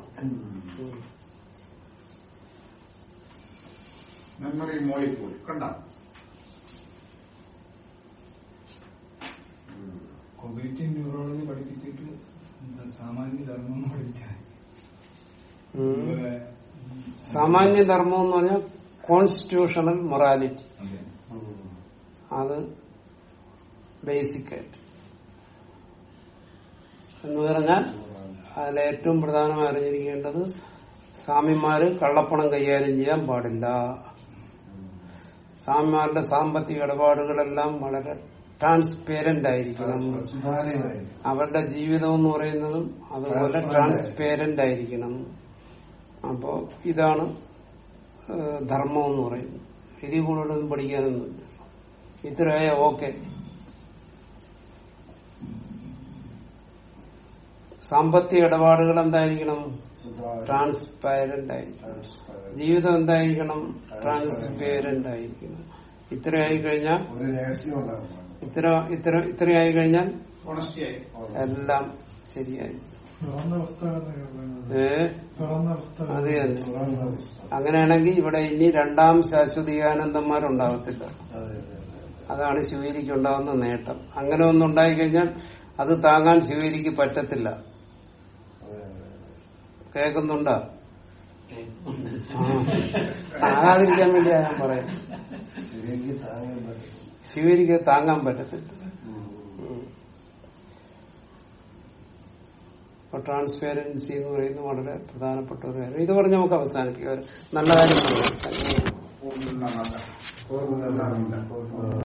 മെമ്മറി മോളിൽ പോയി കണ്ട കോഗ്നിറ്റീവ് ന്യൂറോളജി പഠിപ്പിച്ചിട്ട് എന്താ സാമാന്യ ധർമ്മം പഠിപ്പിച്ചാൽ സാമാന്യ ധർമ്മം എന്ന് പറഞ്ഞാൽ കോൺസ്റ്റിറ്റ്യൂഷണൽ മൊറാലിറ്റി അതെ അത് ബേസിക് ആയിട്ട് എന്ന് പറഞ്ഞാൽ അതിൽ ഏറ്റവും പ്രധാനമായി അറിഞ്ഞിരിക്കേണ്ടത് സ്വാമിമാര് കള്ളപ്പണം കൈകാര്യം ചെയ്യാൻ പാടില്ല സ്വാമിമാരുടെ സാമ്പത്തിക ഇടപാടുകളെല്ലാം വളരെ ട്രാൻസ്പേരന്റ് ആയിരിക്കണം സുതാര്യമായിരിക്കും അവരുടെ ജീവിതം എന്ന് പറയുന്നതും അതുപോലെ Transparent. ട്രാൻസ്പേരന്റ് ആയിരിക്കണം അപ്പോ ഇതാണ് ഏഹ്, ധർമ്മം എന്ന് പറയുന്നത് ഇതിൽ കൂടുതലൊന്നും പഠിക്കാനൊന്നുമില്ല ഇത്രയായ ഓക്കെ സാമ്പത്തിക ഇടപാടുകൾ എന്തായിരിക്കണം സുതാര്യം ട്രാൻസ്പയറന്റ് ആയിരിക്കണം transparent. ജീവിതം എന്തായിരിക്കണം ട്രാൻസ്പേരന്റ് ആയിരിക്കണം ഇത്രയായി കഴിഞ്ഞാൽ ഒരു രഹസ്യം ഉണ്ടാകും ഇത്ര ഇത്ര ഇത്രയായി കഴിഞ്ഞാൽ ഓണസ്റ്റിയായി എല്ലാം ശരിയായി തുറന്ന പുസ്തകം ഏ തുറന്ന പുസ്തകം അത് തന്നെ തുറന്ന പുസ്തകം. അങ്ങനെയാണെങ്കിൽ ഇവിടെ ഇനി രണ്ടാം ശാശ്വതീയാനന്ദന്മാരുണ്ടാകത്തില്ല അതെ അതെ അതെ അതെ. അതാണ് ശിവരിക്ക് ഉണ്ടാകുന്ന നേട്ടം അങ്ങനെ ഒന്നും ഉണ്ടായിക്കഴിഞ്ഞാൽ അത് താങ്ങാൻ ശിവരിക്ക് പറ്റത്തില്ല അതെ അതെ അതെ. കേൾക്കുന്നുണ്ടോ ആ. താങ്ങാതിരിക്കാൻ വേണ്ടിയാ ഞാൻ പറയുന്നത് ശരിയെങ്കിൽ താങ്ങാൻ പറ്റും ശിവരിക്ക് താങ്ങാൻ പറ്റത്തില്ല ഉം. ഉം. അപ്പൊ ട്രാൻസ്പെറൻസി എന്ന് പറയുന്നത് വളരെ പ്രധാനപ്പെട്ട ഒരു കാര്യം ഇത് പറഞ്ഞ് നമുക്ക് അവസാനിപ്പിക്കാം ഒരു നല്ല കാര്യം പറഞ്ഞ് അവസാനിപ്പിക്കാം പൂർണ്ണ പൂർണ്ണ പൂർണ്ണ